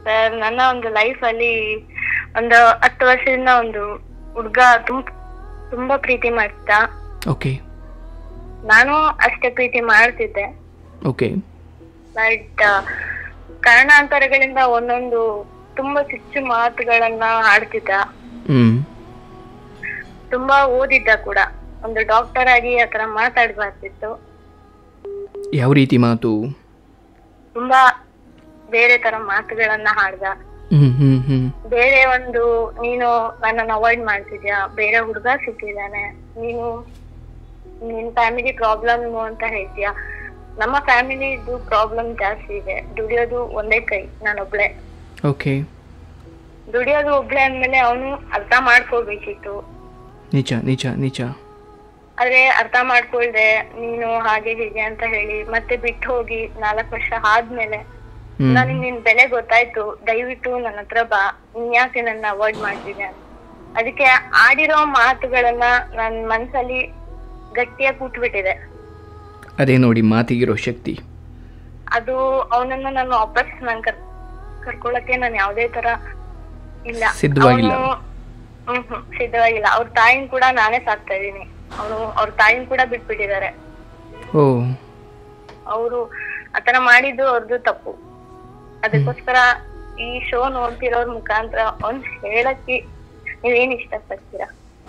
Sir ನನ್ನ ಒಂದು life ಅಲ್ಲಿ ಒಂದು ಹತ್ತು ವರ್ಷದಿಂದ ಒಂದು ಹುಡ್ಗ ತುಂಬ ತುಂಬಾ ಪ್ರೀತಿ ಮಾಡ್ತಿದ್ದ ಓಕೆ ನಾನು ಅಷ್ಟೇ ಪ್ರೀತಿ ಮಾಡ್ತಿದ್ದೆ ಓಕೆ ಬಟ್ ಕಾರಣಾಂತರಗಳಿಂದ ಒಂದೊಂದು ತುಂಬಾ ಚುಚ್ಚು ಮಾತುಗಳನ್ನ ಆಡ್ತಿದ್ದ ಹ್ಞೂ ತುಂಬಾ ಓದಿದ್ದ ಕೂಡ ಒಂದು ಡಾಕ್ಟರ್ ಆಗಿ ಆತರ ಮಾತಾಡ್ಬಾರ್ದಿತ್ತು ಯಾವ ರೀತಿ ಮಾತು ತುಂಬಾ ಬೇರೆ ತರ ಮಾತುಗಳನ್ನ ಹಾಡ್ದ ಹ್ಞೂ ಹ್ಞೂ ಹ್ಞೂ ಬೇರೆ ಒಂದು ನೀನು ನನ್ನನ್ನು ಅವಾಯ್ಡ್ ಮಾಡ್ತಿದ್ಯಾ ಬೇರೆ ಹುಡುಗ ಸಿಕ್ಕಿದಾನೆ ನೀನು ನಿನ್ ಫ್ಯಾಮಿಲಿ ಪ್ರಾಬ್ಲಮ್ ಅಂತ ಹೇಳ್ತೀಯ ನಮ್ಮ ಫ್ಯಾಮಿಲಿದು ಪ್ರಾಬ್ಲಮ್ ಜಾಸ್ತಿ ಇದೆ ದುಡಿಯೋದು ಒಂದೇ ಕೈ ನಾನೊಬ್ಳೆ ಓಕೆ ದುಡಿಯೋದು ಒಬ್ಳೆ ಅಂದ್ಮೇಲೆ ಅವನು ಅರ್ಥ ಮಾಡ್ಕೋಬೇಕಿತ್ತು ನಿಜ ನಿಜ ನಿಜ ಆದ್ರೆ ಅರ್ಥ ಮಾಡ್ಕೊಳ್ದೆ ನೀನು ಹಾಗೆ ಹೀಗೆ ಅಂತ ಹೇಳಿ ಮತ್ತೆ ಬಿಟ್ಟು ಹೋಗಿ ನಾಲ್ಕು ವರ್ಷ ಆದ್ಮೇಲೆ ಹ್ಞೂ ನನಗೆ ನಿನ್ ಬೆಲೆ ಗೊತ್ತಾಯ್ತು ದಯವಿಟ್ಟು ನನ್ನ ಹತ್ರ ಬಾ ನೀನ್ ಯಾಕೆ ನನ್ನ ಅವಾಯ್ಡ್ ಮಾಡ್ತಿದ್ದೆ ಅಂತ ಅದಕ್ಕೆ ಆಡಿರೋ ಮಾತುಗಳನ್ನ ನನ್ ಮನ್ಸಲ್ಲಿ ಗಟ್ಟಿಯಾಗಿ ಕೂತ್ಬಿಟ್ಟಿದೆ ಅದೇ ನೋಡಿ ಮಾತಿಗಿರೋ ಶಕ್ತಿ ಅದು ಅವನನ್ನ ನಾನು ವಾಪಸ್ ನನ್ ಕರ್ ಕರ್ಕೊಳಕ್ಕೆ ನಾನು ಯಾವ್ದೇ ತರ ಇಲ್ಲ ಸಿದ್ಧವಾಗಿಲ್ಲ. ಅವ್ನು- ಹ್ಮ್ ಹ್ಮ್ ಸಿದ್ಧವಾಗಿಲ್ಲ ಅವ್ರ ತಾಯಿನ ಕೂಡ ನಾನೇ ಸಾಕ್ತಾ ಇದೀನಿ ಅವನು ಅವ್ರ ತಾಯಿನ ಕೂಡ ಬಿಟ್ಬಿಟ್ಟಿದ್ದಾರೆ ಓ ಅವರು ಆತರ ಮಾಡಿದ್ದು ಅವ್ರದ್ದು ತಪ್ಪು ಅದಕ್ಕೋಸ್ಕರ ಈ ಶೋ ನೋಡ್ತಿರೋರ್ ಮುಖಾಂತರ ಒಂದ್ ಹೇಳಕ್ಕೆ ನೀವೇನ್ ಇಷ್ಟಪಡ್ತೀರಾ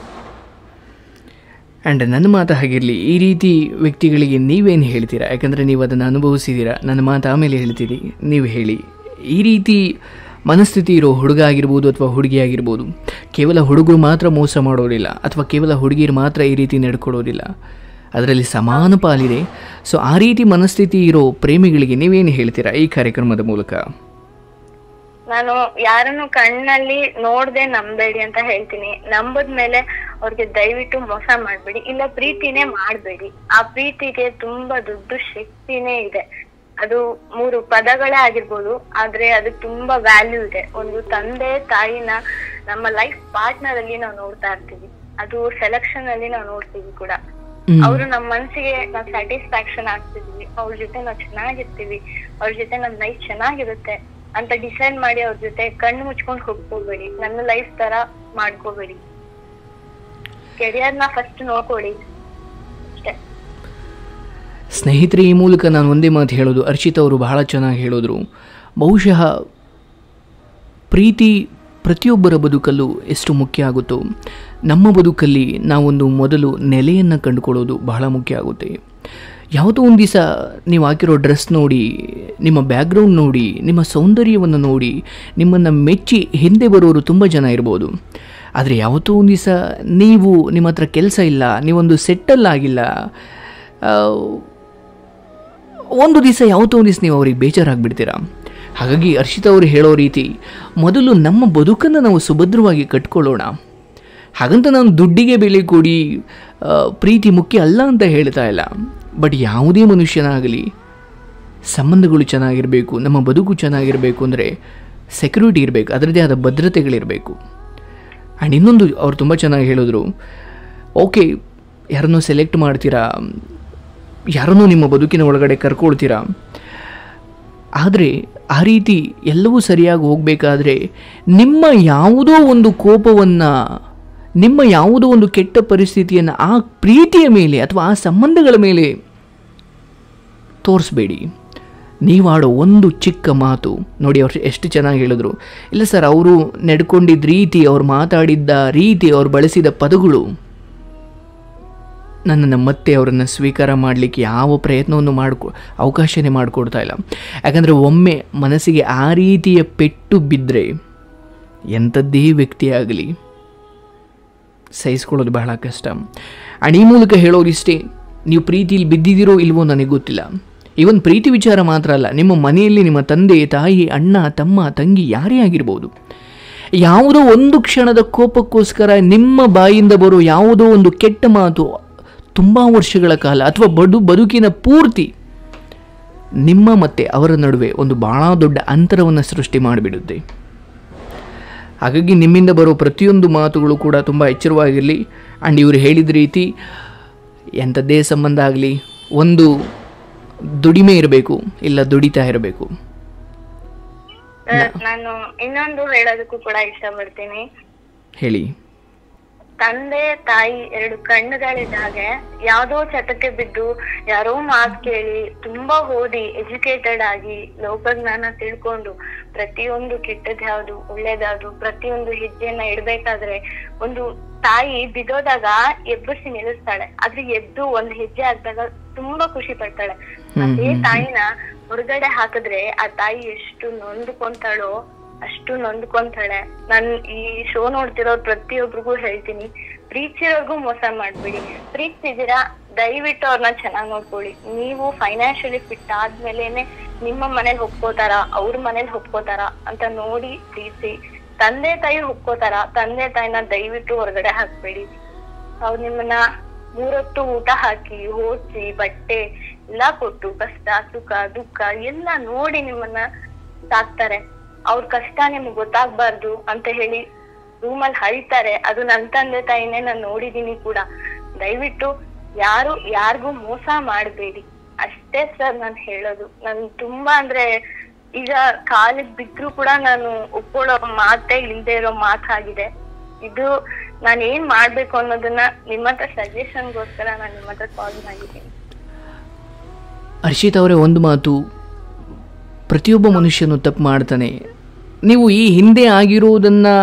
ಆ್ಯಂಡ್ ನನ್ನ ಮಾತು ಹಾಗಿರಲಿ ಈ ರೀತಿ ವ್ಯಕ್ತಿಗಳಿಗೆ ನೀವೇನು ಹೇಳ್ತೀರಾ ಯಾಕಂದರೆ ನೀವು ಅದನ್ನು ಅನುಭವಿಸಿದ್ದೀರಾ ನನ್ನ ಮಾತು ಆಮೇಲೆ ಹೇಳ್ತೀರಿ ನೀವು ಹೇಳಿ ಈ ರೀತಿ ಮನಸ್ಥಿತಿ ಇರೋ ಹುಡುಗ ಆಗಿರ್ಬೋದು ಅಥವಾ ಹುಡುಗಿ ಆಗಿರ್ಬೋದು ಕೇವಲ ಹುಡುಗರು ಮಾತ್ರ ಮೋಸ ಮಾಡೋದಿಲ್ಲ ಅಥವಾ ಕೇವಲ ಹುಡುಗಿರು ಮಾತ್ರ ಈ ರೀತಿ ನಡ್ಕೊಳ್ಳೋದಿಲ್ಲ ಅದರಲ್ಲಿ ಸಮಾನ ಪಾಲಿದೆ ಸೊ ಆ ರೀತಿ ಮನಸ್ಥಿತಿ ಇರೋ ಪ್ರೇಮಿಗಳಿಗೆ ನೀವೇನು ಹೇಳ್ತೀರಾ ಈ ಕಾರ್ಯಕ್ರಮದ ಮೂಲಕ ನಾನು ಯಾರನ್ನು ಕಣ್ಣಲ್ಲಿ ನೋಡ್ದೆ ನಂಬೇಡಿ ಅಂತ ಹೇಳ್ತೀನಿ ನಂಬದ್ಮೇಲೆ ಅವ್ರಿಗೆ ದಯವಿಟ್ಟು ಮೋಸ ಮಾಡ್ಬೇಡಿ ಇಲ್ಲ ಪ್ರೀತಿನೇ ಮಾಡ್ಬೇಡಿ ಆ ಪ್ರೀತಿಗೆ ತುಂಬಾ ದೊಡ್ಡ ಶಕ್ತಿನೇ ಇದೆ ಅದು ಮೂರು ಪದಗಳೇ ಆಗಿರ್ಬೋದು ಆದ್ರೆ ಅದಕ್ಕೆ ತುಂಬಾ ವ್ಯಾಲ್ಯೂ ಇದೆ ಒಂದು ತಂದೆ ತಾಯಿನ ನಮ್ಮ ಲೈಫ್ ಪಾರ್ಟ್ನರ್ ಅಲ್ಲಿ ನಾವು ನೋಡ್ತಾ ಇರ್ತೀವಿ ಅದು ಸೆಲೆಕ್ಷನ್ ಅಲ್ಲಿ ನಾವು ನೋಡ್ತೀವಿ ಕೂಡ ಹ್ಮ್. ಅವರು ನಮ್ಮ ಮನ್ಸಿಗೆ ನಾವು ಸ್ಯಾಟಿಸ್ಫ್ಯಾಕ್ಷನ್ ಆಗ್ತಿದೀವಿ ಅವ್ರ ಜೊತೆ ನಾವು ಚೆನ್ನಾಗಿರ್ತೀವಿ ಅವ್ರ ಜೊತೆ ನಮ್ ಲೈಫ್ ಚೆನ್ನಾಗಿರುತ್ತೆ ಅಂತ ಡಿಸೈಡ್ ಮಾಡಿ ಅವ್ರ ಜೊತೆ ಕಣ್ಣು ಮುಚ್ಕೊಂಡು ಹೋಗ್ಕೋಬೇಡಿ ನನ್ನ ಲೈಫ್ ತರ ಮಾಡ್ಕೋಬೇಡಿ ಕೆರಿಯರ್ ನ ಫಸ್ಟ್ ನೋಡ್ಕೊಳ್ಳಿ ಅಷ್ಟೇ ಸ್ನೇಹಿತರೆ ಈ ಮೂಲಕ ನಾನು ಒಂದೇ ಮಾತು ಹೇಳೋದು ಅರ್ಚಿತ್ ಅವರು ಬಹಳ ಚೆನ್ನಾಗಿ ಹೇಳಿದ್ರು ಬಹುಶಃ ಪ್ರೀತಿ ಪ್ರತಿಯೊಬ್ಬರ ಬದುಕಲ್ಲೂ ಎಷ್ಟು ಮುಖ್ಯ ಆಗುತ್ತೋ ನಮ್ಮ ಬದುಕಲ್ಲಿ ನಾವೊಂದು ಮೊದಲು ನೆಲೆಯನ್ನು ಕಂಡುಕೊಳ್ಳೋದು ಬಹಳ ಮುಖ್ಯ ಆಗುತ್ತೆ ಯಾವುದೋ ಒಂದು ದಿವಸ ನೀವು ಹಾಕಿರೋ ಡ್ರೆಸ್ ನೋಡಿ ನಿಮ್ಮ ಬ್ಯಾಕ್ಗ್ರೌಂಡ್ ನೋಡಿ ನಿಮ್ಮ ಸೌಂದರ್ಯವನ್ನು ನೋಡಿ ನಿಮ್ಮನ್ನು ಮೆಚ್ಚಿ ಹಿಂದೆ ಬರೋರು ತುಂಬ ಜನ ಇರ್ಬೋದು ಆದರೆ ಯಾವತ್ತೋ ಒಂದು ದಿವಸ ನೀವು ನಿಮ್ಮ ಹತ್ರ ಕೆಲಸ ಇಲ್ಲ ನೀವೊಂದು ಸೆಟ್ಟಲ್ ಆಗಿಲ್ಲ ಆ, ಒಂದು ದಿವಸ ಯಾವತ್ತೋ ಒಂದು ದಿವಸ ನೀವು ಅವ್ರಿಗೆ ಬೇಜಾರಾಗ್ಬಿಡ್ತೀರಾ ಹಾಗಾಗಿ ಹರ್ಷಿತಾ ಅವರು ಹೇಳೋ ರೀತಿ ಮೊದಲು ನಮ್ಮ ಬದುಕನ್ನು ನಾವು ಸುಭದ್ರವಾಗಿ ಕಟ್ಕೊಳ್ಳೋಣ ಹಾಗಂತ ನಾನು ದುಡ್ಡಿಗೆ ಬೆಲೆ ಕೊಡಿ ಆ, ಪ್ರೀತಿ ಮುಖ್ಯ ಅಲ್ಲ ಅಂತ ಹೇಳ್ತಾ ಇಲ್ಲ ಬಟ್ ಯಾವುದೇ ಮನುಷ್ಯನಾಗಲಿ ಸಂಬಂಧಗಳು ಚೆನ್ನಾಗಿರಬೇಕು ನಮ್ಮ ಬದುಕು ಚೆನ್ನಾಗಿರಬೇಕು ಅಂದರೆ ಸೆಕ್ಯೂರಿಟಿ ಇರಬೇಕು ಅದರದ್ದೇ ಆದ ಭದ್ರತೆಗಳಿರಬೇಕು ಆ್ಯಂಡ್ ಇನ್ನೊಂದು ಅವ್ರು ತುಂಬ ಚೆನ್ನಾಗಿ ಹೇಳಿದ್ರು ಓಕೆ ಯಾರನ್ನೋ ಸೆಲೆಕ್ಟ್ ಮಾಡ್ತೀರಾ ಯಾರನ್ನೂ ನಿಮ್ಮ ಬದುಕಿನ ಒಳಗಡೆ ಕರ್ಕೊಳ್ತೀರಾ ಆದರೆ ಆ ರೀತಿ ಎಲ್ಲವೂ ಸರಿಯಾಗಿ ಹೋಗಬೇಕಾದ್ರೆ ನಿಮ್ಮ ಯಾವುದೋ ಒಂದು ಕೋಪವನ್ನು ನಿಮ್ಮ ಯಾವುದೋ ಒಂದು ಕೆಟ್ಟ ಪರಿಸ್ಥಿತಿಯನ್ನು ಆ ಪ್ರೀತಿಯ ಮೇಲೆ ಅಥವಾ ಆ ಸಂಬಂಧಗಳ ಮೇಲೆ ತೋರಿಸ್ಬೇಡಿ ನೀವಾಡೋ ಒಂದು ಚಿಕ್ಕ ಮಾತು ನೋಡಿ ಅವ್ರು ಎಷ್ಟು ಚೆನ್ನಾಗಿ ಹೇಳಿದ್ರು ಇಲ್ಲ ಸರ್ ಅವರು ನಡ್ಕೊಂಡಿದ್ದ ರೀತಿ ಅವ್ರು ಮಾತಾಡಿದ್ದ ರೀತಿ ಅವ್ರು ಬಳಸಿದ ಪದಗಳು ನನ್ನನ್ನು ಮತ್ತೆ ಅವರನ್ನು ಸ್ವೀಕಾರ ಮಾಡಲಿಕ್ಕೆ ಯಾವ ಪ್ರಯತ್ನವನ್ನು ಮಾಡ್ಕೊ ಅವಕಾಶನೇ ಮಾಡಿಕೊಡ್ತಾ ಇಲ್ಲ ಯಾಕಂದರೆ ಒಮ್ಮೆ ಮನಸ್ಸಿಗೆ ಆ ರೀತಿಯ ಪೆಟ್ಟು ಬಿದ್ದರೆ ಎಂಥದ್ದೇ ವ್ಯಕ್ತಿ ಆಗಲಿ ಸಹಿಸ್ಕೊಳ್ಳೋದು ಬಹಳ ಕಷ್ಟ ಆ್ಯಂಡ್ ಈ ಮೂಲಕ ಹೇಳೋರಿಷ್ಟೇ ನೀವು ಪ್ರೀತಿಲಿ ಬಿದ್ದಿದ್ದೀರೋ ಇಲ್ವೋ ನನಗೆ ಗೊತ್ತಿಲ್ಲ ಇವನ್ ಪ್ರೀತಿ ವಿಚಾರ ಮಾತ್ರ ಅಲ್ಲ ನಿಮ್ಮ ಮನೆಯಲ್ಲಿ ನಿಮ್ಮ ತಂದೆ ತಾಯಿ ಅಣ್ಣ ತಮ್ಮ ತಂಗಿ ಯಾರೇ ಆಗಿರ್ಬೋದು ಯಾವುದೋ ಒಂದು ಕ್ಷಣದ ಕೋಪಕ್ಕೋಸ್ಕರ ನಿಮ್ಮ ಬಾಯಿಂದ ಬರೋ ಯಾವುದೋ ಒಂದು ಕೆಟ್ಟ ಮಾತು ತುಂಬ ವರ್ಷಗಳ ಕಾಲ ಅಥವಾ ಬಡು ಬದುಕಿನ ಪೂರ್ತಿ ನಿಮ್ಮ ಮತ್ತು ಅವರ ನಡುವೆ ಒಂದು ಬಹಳ ದೊಡ್ಡ ಅಂತರವನ್ನು ಸೃಷ್ಟಿ ಮಾಡಿಬಿಡುತ್ತೆ ಹಾಗಾಗಿ ನಿಮ್ಮಿಂದ ಬರೋ ಪ್ರತಿಯೊಂದು ಮಾತುಗಳು ಕೂಡ ತುಂಬ ಎಚ್ಚರವಾಗಿರಲಿ ಆ್ಯಂಡ್ ಇವರು ಹೇಳಿದ ರೀತಿ ಎಂಥದ್ದೇ ಸಂಬಂಧ ಆಗಲಿ ಒಂದು ದುಡಿಮೆ ಇರಬೇಕು ಇಲ್ಲ ದುಡಿತಾ ಇರಬೇಕು ನಾನು ಇನ್ನೊಂದು ಹೇಳೋದಕ್ಕೂ ಕೂಡ ಇಷ್ಟಪಡ್ತೀನಿ ಹೇಳಿ ತಂದೆ ತಾಯಿ ಎರಡು ಕಣ್ಣುಗಳಿದ್ದಾಗೆ ಯಾವ್ದೋ ಚಟಕ್ಕೆ ಬಿದ್ದು ಯಾರೋ ಮಾತ್ ಕೇಳಿ ತುಂಬಾ ಓದಿ ಎಜುಕೇಟೆಡ್ ಆಗಿ ಲೋಕಜ್ಞಾನ ತಿಳ್ಕೊಂಡು ಪ್ರತಿಯೊಂದು ಕೆಟ್ಟದ್ ಯಾವ್ದು ಒಳ್ಳೇದಾದ್ರು ಪ್ರತಿಯೊಂದು ಹೆಜ್ಜೆಯನ್ನ ಇಡ್ಬೇಕಾದ್ರೆ ಒಂದು ತಾಯಿ ಬಿದ್ದೋದಾಗ ಎಬ್ಬರಿಸಿ ನಿಲ್ಲಿಸ್ತಾಳೆ ಆದ್ರೆ ಎದ್ದು ಒಂದ್ ಹೆಜ್ಜೆ ಹಾಕಿದಾಗ ತುಂಬಾ ಖುಷಿ ಪಡ್ತಾಳೆ ಅದೇ ತಾಯಿನ ಹೊರಗಡೆ ಹಾಕಿದ್ರೆ ಆ ತಾಯಿ ಎಷ್ಟು ನೊಂದ್ಕೊಂತಾಳೋ ಅಷ್ಟು ನೊಂದ್ಕೊಂತಾಳೆ ನಾನ್ ಈ ಶೋ ನೋಡ್ತಿರೋ ಪ್ರತಿಯೊಬ್ರಿಗೂ ಹೇಳ್ತೀನಿ ಪ್ರೀತಿಸಿರೋರ್ಗು ಮೋಸ ಮಾಡ್ಬೇಡಿ ಪ್ರೀತಿಸಿದೀರಾ ದಯವಿಟ್ಟು ಅವ್ರನ್ನ ಚೆನ್ನಾಗ್ ನೋಡ್ಕೊಳ್ಳಿ ನೀವು ಫೈನಾನ್ಷಿಯಲಿ ಫಿಟ್ ಆದ್ಮೇಲೆನೆ ನಿಮ್ಮ ಮನೇಲಿ ಒಪ್ಕೋತಾರ ಅವ್ರ ಮನೇಲಿ ಒಪ್ಕೋತಾರ ಅಂತ ನೋಡಿ ಪ್ರೀತಿ ತಂದೆ ತಾಯಿ ಒಪ್ಕೋತಾರ ತಂದೆ ತಾಯಿನ ದಯವಿಟ್ಟು ಹೊರಗಡೆ ಹಾಕ್ಬೇಡಿ ಅವ್ರು ನಿಮ್ಮನ್ನ ಮೂರೊತ್ತು ಊಟ ಹಾಕಿ ಓದ್ಸಿ ಬಟ್ಟೆ ಎಲ್ಲಾ ಕೊಟ್ಟು ಕಷ್ಟ ಸುಖ ದುಃಖ ಎಲ್ಲ ನೋಡಿ ನಿಮ್ಮನ್ನ ಸಾಕ್ತಾರೆ ಅವ್ರ ಕಷ್ಟ ನಿಮ್ಗೆ ಗೊತ್ತಾಗ್ಬಾರ್ದು ಅಂತ ಹೇಳಿ ರೂಮಲ್ಲಿ ಹರಿತಾರೆ ಅದು ನನ್ ತಂದೆ ತಾಯಿನೇ ನಾನ್ ನೋಡಿದೀನಿ ಕೂಡ ದಯವಿಟ್ಟು ಯಾರು ಯಾರಿಗೂ ಮೋಸ ಮಾಡಬೇಡಿ ಅಷ್ಟೇ ಸರ್ ನಾನ್ ಹೇಳೋದು ನನ್ ತುಂಬಾ ಅಂದ್ರೆ ಈಗ ಕಾಲಿಗೆ ಬಿದ್ರು ಕೂಡ ನಾನು ಒಪ್ಕೊಳ್ಳೋ ಮಾತೇ ಇಲ್ದೇ ಇರೋ ಮಾತಾಗಿದೆ ಇದು ನಾನು ಏನ್ ಮಾಡ್ಬೇಕು ಅನ್ನೋದನ್ನ ನಿಮ್ಮ ಹತ್ರ ಸಜೆಷನ್ಗೋಸ್ಕರ ನಾನು ನಿಮ್ಮ ಹತ್ರ ಕಾಲ್ ಮಾಡಿದ್ದೀನಿ ಹರ್ಷಿತ್ ಅವರೇ ಒಂದು ಮಾತು ಪ್ರತಿಯೊಬ್ಬ ಮನುಷ್ಯನು ತಪ್ಪು ಮಾಡ್ತಾನೆ ನೀವು ಈ ಹಿಂದೆ ಆಗಿರುವುದನ್ನು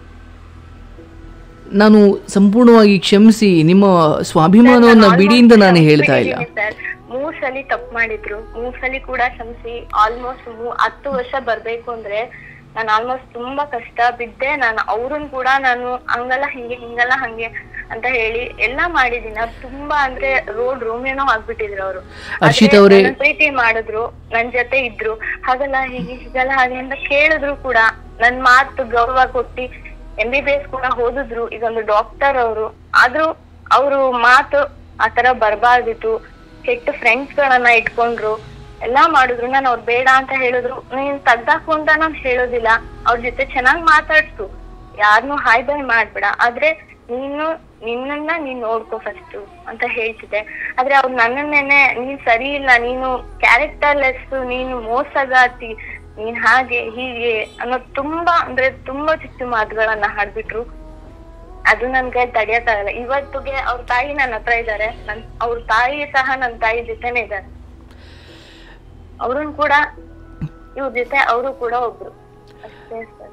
ನಾನು ಸಂಪೂರ್ಣವಾಗಿ ಕ್ಷಮಿಸಿ ನಿಮ್ಮ ಸ್ವಾಭಿಮಾನವನ್ನು ಬಿಡಿ ಅಂತ ನಾನು ಹೇಳ್ತಾ ಇಲ್ಲ ಸರ್ ಮೂರ್ ಸಲಿ ತಪ್ಪು ಮಾಡಿದ್ರು ಮೂರ್ ಸಲಿ ಕೂಡ ಕ್ಷಮಿಸಿ ಆಲ್ಮೋಸ್ಟ್ ಹತ್ತು ವರ್ಷ ಬರ್ಬೇಕು ಅಂದ್ರೆ ನಾನು ಆಲ್ಮೋಸ್ಟ್ ತುಂಬಾ ಕಷ್ಟ ಬಿದ್ದೆ ನಾನು ಅವ್ರನ್ ಕೂಡ ನಾನು ಹಂಗಲ್ಲ ಹಿಂಗೆ ಹಿಂಗಲ್ಲ ಹಂಗೆ ಅಂತ ಹೇಳಿ ಎಲ್ಲಾ ಮಾಡಿದೀನಿ ಅವ್ರು ತುಂಬಾ ಅಂದ್ರೆ ರೋಡ್ ರೋಮಿಯೋನೋ ಆಗ್ಬಿಟ್ಟಿದ್ರು ಅವರು ಹರ್ಷಿತ್ ಅವರೇ ಪ್ರೀತಿ ಮಾಡಿದ್ರು ನನ್ ಜೊತೆ ಇದ್ರು ಹಾಗಲ್ಲ ಹೀಗೆ ಹೀಗಲ್ಲ ಹಾಗೆ ಅಂತ ಕೇಳಿದ್ರು ಕೂಡ ನನ್ ಮಾತು ಗೌರವ ಕೊಟ್ಟಿ ಎಂ ಬಿ ಬಿ ಎಸ್ ಕೂಡ ಓದಿದ್ರು ಈಗ ಒಂದು ಡಾಕ್ಟರ್ ಅವರು ಆದ್ರೂ ಅವ್ರು ಮಾತು ಆತರ ಬರ್ಬಾರ್ದಿತ್ತು ಕೆಟ್ಟ ಫ್ರೆಂಡ್ಸ್ ಗಳನ್ನ ಇಟ್ಕೊಂಡ್ರು ಎಲ್ಲಾ ಮಾಡಿದ್ರು ನಾನು ಅವ್ರು ಬೇಡ ಅಂತ ಹೇಳಿದ್ರು ನೀನ್ ತೆಗ್ದಾಕು ಅಂತ ನಾನ್ ಹೇಳೋದಿಲ್ಲ ಅವ್ರ ಜೊತೆ ಚೆನ್ನಾಗ್ ಮಾತಾಡ್ಸು ಯಾರನ್ನೂ ಹಾಯ್ ಬಾಯ್ ಮಾಡ್ಬೇಡ ಆದ್ರೆ ನೀನು ನಿನ್ನನ್ನ ನೀನ್ ನೋಡ್ಕೋ ಫಸ್ಟ್ ಅಂತ ಹೇಳ್ತಿದ್ದೆ ಆದ್ರೆ ಅವ್ರು ನನ್ನನ್ನೇನೆ ನೀನ್ ಸರಿ ಇಲ್ಲ ನೀನು ಕ್ಯಾರೆಕ್ಟರ್ ಲೆಸ್ ನೀನು ಮೋಸಗಾತಿ ನೀನ್ ಹಾಗೆ ಹೀಗೆ ಅನ್ನೋ ತುಂಬಾ ಅಂದ್ರೆ ತುಂಬಾ ಚುಚ್ಚು ಮಾತುಗಳನ್ನ ಹಾಡ್ಬಿಟ್ರು ಅದು ನನ್ಗೆ ತಡೆಯಕ್ಕಾಗಲ್ಲ ಇವತ್ತಿಗೆ ಅವ್ರ ತಾಯಿ ನನ್ನ ಹತ್ರ ಇದ್ದಾರೆ ನನ್ ಅವ್ರ ತಾಯಿ ಸಹ ನನ್ ತಾಯಿ ಜೊತೆನೆ ಇದ್ದಾರೆ ಅವ್ರನ್ ಕೂಡ ಇವ್ರ ಜೊತೆ ಅವರು ಕೂಡ ಒಬ್ರು ಅಷ್ಟೇ ಸರ್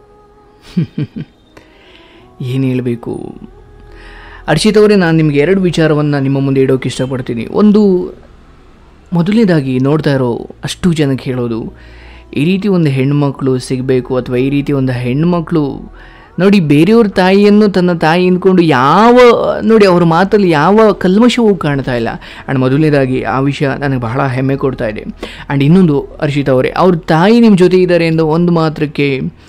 ಏನು ಹೇಳಬೇಕು ಹರ್ಷಿತ್ ಅವರೇ ನಾನು ನಿಮಗೆ ಎರಡು ವಿಚಾರವನ್ನು ನಿಮ್ಮ ಮುಂದೆ ಇಡೋಕೆ ಇಷ್ಟಪಡ್ತೀನಿ ಒಂದು ಮೊದಲನೇದಾಗಿ ನೋಡ್ತಾ ಇರೋ ಅಷ್ಟು ಜನಕ್ಕೆ ಹೇಳೋದು ಈ ರೀತಿ ಒಂದು ಹೆಣ್ಮಕ್ಳು ಸಿಗಬೇಕು ಅಥವಾ ಈ ರೀತಿ ಒಂದು ಹೆಣ್ಮಕ್ಳು ನೋಡಿ ಬೇರೆಯವ್ರ ತಾಯಿಯನ್ನು ತನ್ನ ತಾಯಿ ಅಂದ್ಕೊಂಡು ಯಾವ ನೋಡಿ ಅವ್ರ ಮಾತಲ್ಲಿ ಯಾವ ಕಲ್ಮಶವೂ ಕಾಣ್ತಾ ಇಲ್ಲ ಆ್ಯಂಡ್ ಮೊದಲನೇದಾಗಿ ಆ ವಿಷಯ ನನಗೆ ಬಹಳ ಹೆಮ್ಮೆ ಕೊಡ್ತಾ ಇದೆ ಆ್ಯಂಡ್ ಇನ್ನೊಂದು ಹರ್ಷಿತ್ ಅವರೇ ಅವ್ರ ತಾಯಿ ನಿಮ್ಮ ಜೊತೆ ಇದ್ದಾರೆ ಎಂದು ಒಂದು ಮಾತ್ರಕ್ಕೆ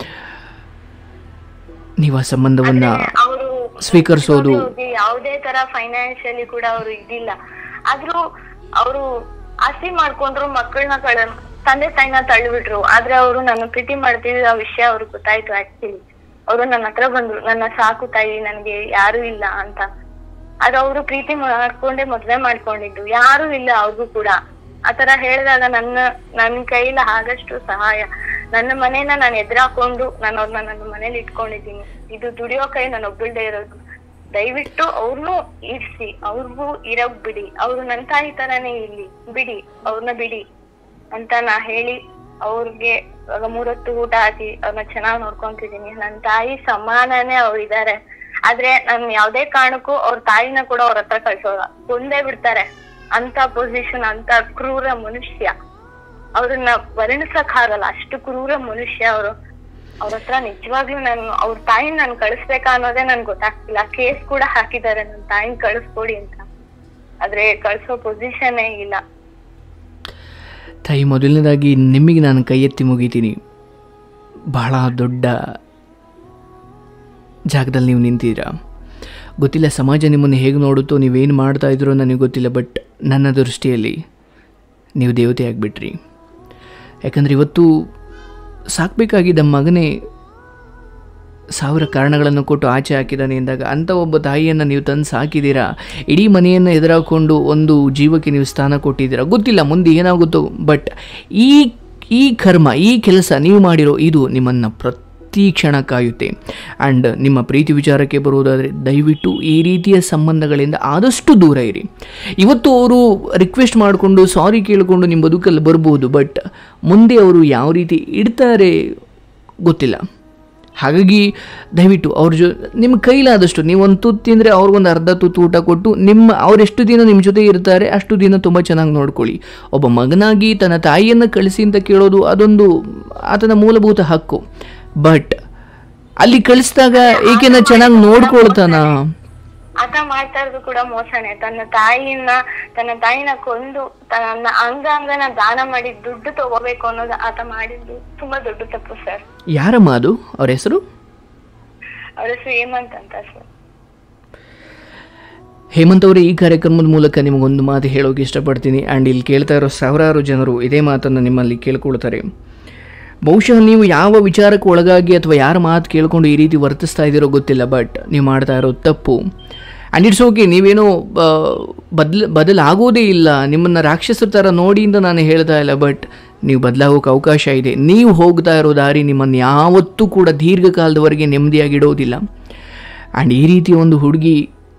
ನೀವು ಆ ಸಂಬಂಧವನ್ನು ಅವರು ಸ್ವೀಕರಿಸೋದು ಯಾವುದೇ ತರ ಫೈನಾನ್ಷಿಯಲಿ ಕೂಡ ಅವರು ಇದಿಲ್ಲ ಆದ್ರೂ ಅವರು ಆಸ್ತಿ ಮಾಡ್ಕೊಂಡ್ರು ಮಕ್ಕಳನ್ನ ಕಳ ತಂದೆ ತಾಯಿನ ತಳ್ಳಿಬಿಟ್ರು ಆದ್ರೆ ಅವರು ನನ್ನ ಪ್ರೀತಿ ಮಾಡ್ತಿದ್ದ ಆ ವಿಷಯ ಅವ್ರಿಗೆ ಗೊತ್ತಾಯ್ತು ಆಕ್ಚುಲಿ ಅವರು ನನ್ನ ಹತ್ರ ಬಂದ್ರು ನನ್ನ ಸಾಕು ತಾಯಿ ನನ್ಗೆ ಯಾರು ಇಲ್ಲ ಅಂತ ಆದ್ರೆ ಅವರು ಪ್ರೀತಿ ಮಾಡ್ಕೊಂಡೇ ಮದ್ವೆ ಮಾಡ್ಕೊಂಡಿದ್ದು ಯಾರು ಇಲ್ಲ ಅವ್ರಿಗೂ ಕೂಡ ಆತರ ಹೇಳಿದಾಗ ನನ್ನ ನನ್ ಕೈಲ ಆಗಷ್ಟು ಸಹಾಯ ನನ್ನ ಮನೇನ ನಾನು ಎದುರಾಕೊಂಡು ನಾನು ಅವ್ರನ್ನ ನನ್ನ ಮನೇಲಿ ಇಟ್ಕೊಂಡಿದ್ದೀನಿ ಇದು ದುಡಿಯೋ ಕೈ ನಾನು ಒಬ್ಬಳ್ದೇ ಇರೋದು ದಯವಿಟ್ಟು ಅವ್ರನ್ನೂ ಇರ್ಸಿ ಅವ್ರಿಗೂ ಇರೋಗ್ ಬಿಡಿ ಅವ್ರು ನನ್ ತಾಯಿ ತರಾನೇ ಇಲ್ಲಿ ಬಿಡಿ ಅವ್ರನ್ನ ಬಿಡಿ ಅಂತ ನಾ ಹೇಳಿ ಅವ್ರಿಗೆ ಇವಾಗ ಮೂರೊತ್ತು ಊಟ ಹಾಕಿ ಅವ್ರನ್ನ ಚೆನ್ನಾಗ್ ನೋಡ್ಕೊಂತಿದೀನಿ ನನ್ ತಾಯಿ ಸಮಾನನೇ ಅವ್ರು ಇದಾರೆ ಆದ್ರೆ ನಾನ್ ಯಾವ್ದೇ ಕಾರಣಕ್ಕೂ ಅವ್ರ ತಾಯಿನ ಕೂಡ ಅವ್ರ ಹತ್ರ ಕಳ್ಸೋಲ್ಲ ಕೊಂದೇ ಬಿಡ್ತಾರೆ ಅಂತ ಪೊಸಿಷನ್ ಅಂತ ಕ್ರೂರ ಮನುಷ್ಯ ಅವ್ರನ್ನ ವರ್ಣಿಸಕ್ ಆಗಲ್ಲ ಅಷ್ಟು ಕ್ರೂರ ಮನುಷ್ಯ ಅವರು ಅವ್ರ ಹತ್ರ ನಿಜವಾಗ್ಲೂ ನಾನು ಅವ್ರ ತಾಯಿನ ನಾನು ಕಳಿಸ್ಬೇಕಾ ಅನ್ನೋದೇ ನನ್ಗೆ ಗೊತ್ತಾಗ್ತಿಲ್ಲ ಕೇಸ್ ಕೂಡ ಹಾಕಿದ್ದಾರೆ ನನ್ ತಾಯಿನ ಕಳಿಸ್ಕೊಡಿ ಅಂತ ಆದ್ರೆ ಕಳ್ಸೋ ಪೊಸಿಷನ್ನೇ ಇಲ್ಲ ತಾಯಿ ಮೊದಲನೇದಾಗಿ ನಿಮಗೆ ನಾನು ಕೈ ಎತ್ತಿ ಮುಗಿತೀನಿ ಬಹಳ ದೊಡ್ಡ ಜಾಗದಲ್ಲಿ ನೀವು ನಿಂತಿದ್ದೀರಾ ಗೊತ್ತಿಲ್ಲ ಸಮಾಜ ನಿಮ್ಮನ್ನು ಹೇಗೆ ನೋಡುತ್ತೋ ನೀವೇನು ಮಾಡ್ತಾ ಇದ್ರೋ ನನಗೆ ಗೊತ್ತಿಲ್ಲ ಬಟ್ ನನ್ನ ದೃಷ್ಟಿಯಲ್ಲಿ ನೀವು ದೇವತೆ ಆಗಿಬಿಟ್ರಿ ಯಾಕಂದರೆ ಇವತ್ತು ಸಾಕಬೇಕಾಗಿದ್ದ ಮಗನೇ ಸಾವಿರ ಕಾರಣಗಳನ್ನು ಕೊಟ್ಟು ಆಚೆ ಹಾಕಿದ್ದಾನೆ ಎಂದಾಗ ಅಂಥ ಒಬ್ಬ ತಾಯಿಯನ್ನು ನೀವು ತಂದು ಸಾಕಿದ್ದೀರಾ ಇಡೀ ಮನೆಯನ್ನು ಎದುರಾಕೊಂಡು ಒಂದು ಜೀವಕ್ಕೆ ನೀವು ಸ್ಥಾನ ಕೊಟ್ಟಿದ್ದೀರಾ ಗೊತ್ತಿಲ್ಲ ಮುಂದೆ ಏನಾಗುತ್ತೋ ಬಟ್ ಈ ಈ ಕರ್ಮ ಈ ಕೆಲಸ ನೀವು ಮಾಡಿರೋ ಇದು ನಿಮ್ಮನ್ನು ಪ್ರತಿ ಕ್ಷಣ ಕಾಯುತ್ತೆ ಆ್ಯಂಡ್ ನಿಮ್ಮ ಪ್ರೀತಿ ವಿಚಾರಕ್ಕೆ ಬರುವುದಾದರೆ ದಯವಿಟ್ಟು ಈ ರೀತಿಯ ಸಂಬಂಧಗಳಿಂದ ಆದಷ್ಟು ದೂರ ಇರಿ ಇವತ್ತು ಅವರು ರಿಕ್ವೆಸ್ಟ್ ಮಾಡಿಕೊಂಡು ಸಾರಿ ಕೇಳಿಕೊಂಡು ನಿಮ್ಮ ಬದುಕಲ್ಲಿ ಬರ್ಬೋದು ಬಟ್ ಮುಂದೆ ಅವರು ಯಾವ ರೀತಿ ಇಡ್ತಾರೆ ಗೊತ್ತಿಲ್ಲ ಹಾಗಾಗಿ ದಯವಿಟ್ಟು ಅವ್ರ ಜೊ ನಿಮ್ಮ ಕೈಲಾದಷ್ಟು ನೀವು ಒಂದು ತುತ್ತು ತಿಂದರೆ ಅವ್ರಿಗೊಂದು ಅರ್ಧ ತುತ್ತು ಊಟ ಕೊಟ್ಟು ನಿಮ್ಮ ಅವರೆಷ್ಟು ದಿನ ನಿಮ್ಮ ಜೊತೆ ಇರ್ತಾರೆ ಅಷ್ಟು ದಿನ ತುಂಬ ಚೆನ್ನಾಗಿ ನೋಡ್ಕೊಳ್ಳಿ ಒಬ್ಬ ಮಗನಾಗಿ ತನ್ನ ತಾಯಿಯನ್ನು ಕಳಿಸಿ ಅಂತ ಕೇಳೋದು ಅದೊಂದು ಆತನ ಮೂಲಭೂತ ಹಕ್ಕು ಬಟ್ ಅಲ್ಲಿ ಕಳಿಸಿದಾಗ ಈಕೆನ ಚೆನ್ನಾಗಿ ನೋಡ್ಕೊಳ್ತಾನ ಆತ ಮಾಡ್ತಾ ಇರೋದು ಕೂಡ ಮೋಸನೆ ತನ್ನ ತಾಯಿನ ತನ್ನ ತಾಯಿನ ಕೊಂದು ತನ್ನ ಅಂಗಾಂಗನ ದಾನ ಮಾಡಿ ದುಡ್ಡು ತಗೋಬೇಕು ಅನ್ನೋದು ಆತ ಮಾಡಿದ್ದು ತುಂಬಾ ದೊಡ್ಡ ತಪ್ಪು ಸರ್ ಯಾರಮ್ಮ ಅದು ಅವ್ರ ಹೆಸರು ಅವ್ರ ಹೆಸರು ಹೇಮಂತ್ ಅಂತ ಸರ್ ಹೇಮಂತ್ ಅವರೇ ಈ ಕಾರ್ಯಕ್ರಮದ ಮೂಲಕ ನಿಮಗೊಂದು ಮಾತು ಹೇಳೋಕೆ ಇಷ್ಟಪಡ್ತೀನಿ ಆ್ಯಂಡ್ ಇಲ್ಲಿ ಕೇಳ್ತಾ ಇರೋ ಸಾವಿರಾರು ಜನರು ಇದೇ ಮಾತನ್ನು ನಿಮ್ಮಲ್ಲಿ ಕೇಳ್ಕೊಳ್ತಾರೆ ಬಹುಶಃ ನೀವು ಯಾವ ವಿಚಾರಕ್ಕೆ ಒಳಗಾಗಿ ಅಥವಾ ಯಾರ ಮಾತು ಕೇಳ್ಕೊಂಡು ಈ ರೀತಿ ವರ್ತಿಸ್ತಾ ಇದ್ದೀರೋ ಗೊತ್ತಿಲ್ಲ ಬಟ್ ನೀವು ಮಾಡ್ತಾ ಇರೋ ತಪ್ಪು ಆ್ಯಂಡ್ ಇಟ್ಸ್ ಓಕೆ ನೀವೇನೋ ಬದಲು ಬದಲಾಗೋದೇ ಇಲ್ಲ ನಿಮ್ಮನ್ನು ರಾಕ್ಷಸರ ಥರ ನೋಡಿ ಅಂತ ನಾನು ಹೇಳ್ತಾ ಇಲ್ಲ ಬಟ್ ನೀವು ಬದಲಾಗೋಕೆ ಅವಕಾಶ ಇದೆ ನೀವು ಹೋಗ್ತಾ ಇರೋ ದಾರಿ ನಿಮ್ಮನ್ನು ಯಾವತ್ತೂ ಕೂಡ ದೀರ್ಘಕಾಲದವರೆಗೆ ನೆಮ್ಮದಿಯಾಗಿಡೋದಿಲ್ಲ ಆ್ಯಂಡ್ ಈ ರೀತಿ ಒಂದು ಹುಡುಗಿ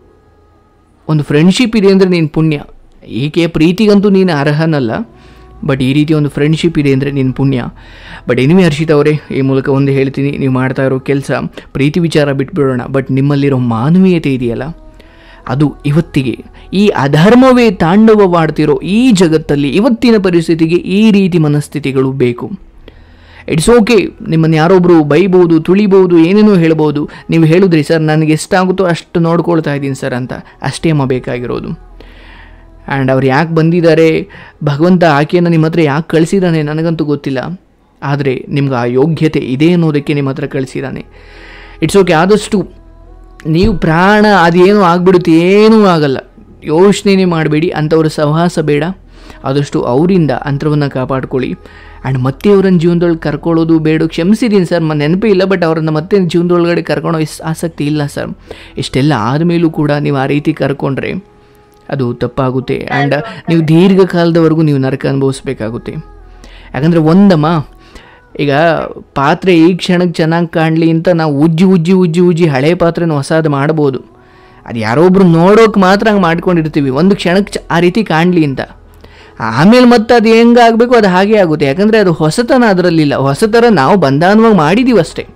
ಒಂದು ಫ್ರೆಂಡ್ಶಿಪ್ ಇದೆ ಅಂದರೆ ನೀನು ಪುಣ್ಯ ಈಕೆಯ ಪ್ರೀತಿಗಂತೂ ನೀನು ಅರ್ಹನಲ್ಲ ಬಟ್ ಈ ರೀತಿ ಒಂದು ಫ್ರೆಂಡ್ಶಿಪ್ ಇದೆ ಅಂದರೆ ನೀನು ಪುಣ್ಯ ಬಟ್ ಎನಿವೆ ಹರ್ಷಿತ್ ಅವರೇ ಈ ಮೂಲಕ ಒಂದು ಹೇಳ್ತೀನಿ ನೀವು ಮಾಡ್ತಾ ಇರೋ ಕೆಲಸ ಪ್ರೀತಿ ವಿಚಾರ ಬಿಟ್ಬಿಡೋಣ ಬಟ್ ನಿಮ್ಮಲ್ಲಿರೋ ಮಾನವೀಯತೆ ಇದೆಯಲ್ಲ ಅದು ಇವತ್ತಿಗೆ ಈ ಅಧರ್ಮವೇ ತಾಂಡವವಾಡ್ತಿರೋ ಈ ಜಗತ್ತಲ್ಲಿ ಇವತ್ತಿನ ಪರಿಸ್ಥಿತಿಗೆ ಈ ರೀತಿ ಮನಸ್ಥಿತಿಗಳು ಬೇಕು ಇಟ್ಸ್ ಓಕೆ ನಿಮ್ಮನ್ನು ಯಾರೊಬ್ಬರು ಬೈಬೋದು ತುಳಿಬೋದು ಏನೇನೋ ಹೇಳ್ಬೋದು ನೀವು ಹೇಳಿದ್ರಿ ಸರ್ ನನಗೆ ಎಷ್ಟಾಗುತ್ತೋ ಅಷ್ಟು ನೋಡ್ಕೊಳ್ತಾ ಇದ್ದೀನಿ ಸರ್ ಅಂತ ಅಷ್ಟೇ ಅಮ್ಮ ಬೇಕಾಗಿರೋದು ಆ್ಯಂಡ್ ಅವ್ರು ಯಾಕೆ ಬಂದಿದ್ದಾರೆ ಭಗವಂತ ಆಕೆಯನ್ನು ನಿಮ್ಮ ಹತ್ರ ಯಾಕೆ ಕಳಿಸಿದ್ದಾನೆ ನನಗಂತೂ ಗೊತ್ತಿಲ್ಲ ಆದರೆ ನಿಮ್ಗೆ ಆ ಯೋಗ್ಯತೆ ಇದೆ ಅನ್ನೋದಕ್ಕೆ ನಿಮ್ಮ ಹತ್ರ ಕಳಿಸಿದ್ದಾನೆ ಇಟ್ಸ್ ಓಕೆ ಆದಷ್ಟು ನೀವು ಪ್ರಾಣ ಅದೇನು ಆಗ್ಬಿಡುತ್ತೆ ಏನೂ ಆಗಲ್ಲ ಯೋಚನೆ ಮಾಡಬೇಡಿ ಅಂಥವ್ರ ಸಹವಾಸ ಬೇಡ ಆದಷ್ಟು ಅವರಿಂದ ಅಂತರವನ್ನು ಕಾಪಾಡ್ಕೊಳ್ಳಿ ಆ್ಯಂಡ್ ಮತ್ತೆ ಅವ್ರನ್ನ ಜೀವನದೊಳಗೆ ಕರ್ಕೊಳ್ಳೋದು ಬೇಡ ಕ್ಷಮಿಸಿದ್ದೀನಿ ಸರ್ ಮ ನೆನಪೇ ಇಲ್ಲ ಬಟ್ ಅವ್ರನ್ನ ಮತ್ತೆ ಜೀವನದೊಳಗಡೆ ಕರ್ಕೊಳ್ಳೋ ಇಸ್ ಆಸಕ್ತಿ ಇಲ್ಲ ಸರ್ ಇಷ್ಟೆಲ್ಲ ಆದಮೇಲೂ ಕೂಡ ನೀವು ಆ ರೀತಿ ಕರ್ಕೊಂಡ್ರೆ ಅದು ತಪ್ಪಾಗುತ್ತೆ ಆ್ಯಂಡ್ ನೀವು ದೀರ್ಘಕಾಲದವರೆಗೂ ನೀವು ನರಕ ಅನುಭವಿಸ್ಬೇಕಾಗುತ್ತೆ ಯಾಕಂದರೆ ಒಂದಮ್ಮ ಈಗ ಪಾತ್ರೆ ಈ ಕ್ಷಣಕ್ಕೆ ಚೆನ್ನಾಗಿ ಕಾಣಲಿ ಅಂತ ನಾವು ಉಜ್ಜಿ ಉಜ್ಜಿ ಉಜ್ಜಿ ಉಜ್ಜಿ ಹಳೆ ಪಾತ್ರೆನ ಹೊಸಾದು ಮಾಡ್ಬೋದು ಅದು ಯಾರೊಬ್ರು ನೋಡೋಕೆ ಮಾತ್ರ ಹಂಗೆ ಮಾಡ್ಕೊಂಡಿರ್ತೀವಿ ಒಂದು ಕ್ಷಣಕ್ಕೆ ಚ- ಆ ರೀತಿ ಕಾಣಲಿ ಅಂತ ಆಮೇಲೆ ಮತ್ತೆ ಅದು ಹೆಂಗೆ ಆಗಬೇಕು ಅದು ಹಾಗೆ ಆಗುತ್ತೆ ಯಾಕಂದರೆ ಅದು ಹೊಸತನ ಅದರಲ್ಲಿಲ್ಲ ಹೊಸತರ ನಾವು ಬಂಧಾನವಾಗಿ ಮಾಡಿದ್ದೀವಿ ಅಷ್ಟೇ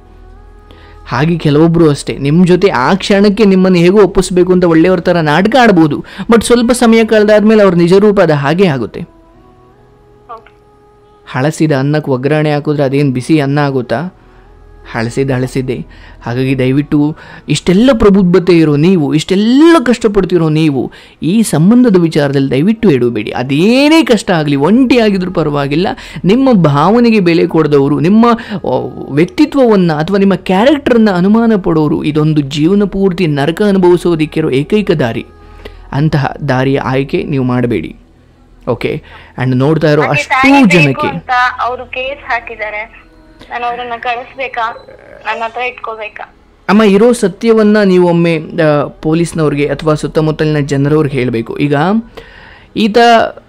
ಹಾಗೆ ಕೆಲವೊಬ್ಬರು ಅಷ್ಟೇ ನಿಮ್ಮ ಜೊತೆ ಆ ಕ್ಷಣಕ್ಕೆ ನಿಮ್ಮನ್ನು ಹೇಗೋ ಒಪ್ಪಿಸ್ಬೇಕು ಅಂತ ಒಳ್ಳೆಯವ್ರ ಥರ ನಾಟಕ ಆಡ್ಬೋದು ಬಟ್ ಸ್ವಲ್ಪ ಸಮಯ ಕಳೆದಾದ್ಮೇಲೆ ಅವ್ರ ನಿಜ ರೂಪ ಅದು ಹಾಗೆ ಆಗುತ್ತೆ ಓಕೆ ಹಳಸಿದ ಅನ್ನಕ್ಕೆ ಒಗ್ಗರಣೆ ಹಾಕಿದ್ರೆ ಅದೇನು ಬಿಸಿ ಅನ್ನ ಆಗುತ್ತಾ ಹಳಸಿದ ಹಳಸಿದ್ದೆ ಹಾಗಾಗಿ ದಯವಿಟ್ಟು ಇಷ್ಟೆಲ್ಲ ಪ್ರಬುದ್ಧತೆ ಇರೋ ನೀವು ಇಷ್ಟೆಲ್ಲ ಕಷ್ಟಪಡ್ತಿರೋ ನೀವು ಈ ಸಂಬಂಧದ ವಿಚಾರದಲ್ಲಿ ದಯವಿಟ್ಟು ಎಡಬೇಡಿ ಅದೇನೇ ಕಷ್ಟ ಆಗಲಿ ಒಂಟಿಯಾಗಿದ್ರೂ ಪರವಾಗಿಲ್ಲ ನಿಮ್ಮ ಭಾವನೆಗೆ ಬೆಲೆ ಕೊಡದವರು ನಿಮ್ಮ ಆ, ವ್ಯಕ್ತಿತ್ವವನ್ನು ಅಥವಾ ನಿಮ್ಮ ಕ್ಯಾರೆಕ್ಟರನ್ನು ಅನುಮಾನ ಪಡೋರು ಇದೊಂದು ಜೀವನ ಪೂರ್ತಿ ನರಕ ಅನುಭವಿಸೋದಕ್ಕಿರೋ ಏಕೈಕ ದಾರಿ ಅಂತಹ ದಾರಿಯ ಆಯ್ಕೆ ನೀವು ಮಾಡಬೇಡಿ ಓಕೆ ಆ್ಯಂಡ್ ನೋಡ್ತಾ ಇರೋ ಹಾಗೆ ಅಷ್ಟೂ ತಾಯಿ ಬೇಕು ಜನಕ್ಕೆ ಅಂತ ಅವರು ಕೇಸ್ ಹಾಕಿದ್ದಾರೆ ನಾನು ಅವ್ರನ್ನ ಕಳಿಸ್ಬೇಕಾ ನನ್ನ ಹತ್ರ ಇಟ್ಕೋಬೇಕಾ ಅಮ್ಮ ಇರೋ ಸತ್ಯವನ್ನ ನೀವು ಒಮ್ಮೆ ಆ, ಪೊಲೀಸ್ನವ್ರಿಗೆ ಅಥವಾ ಸುತ್ತಮುತ್ತಲಿನ ಜನರವ್ರಿಗೆ ಹೇಳಬೇಕು ಈಗ ಈತ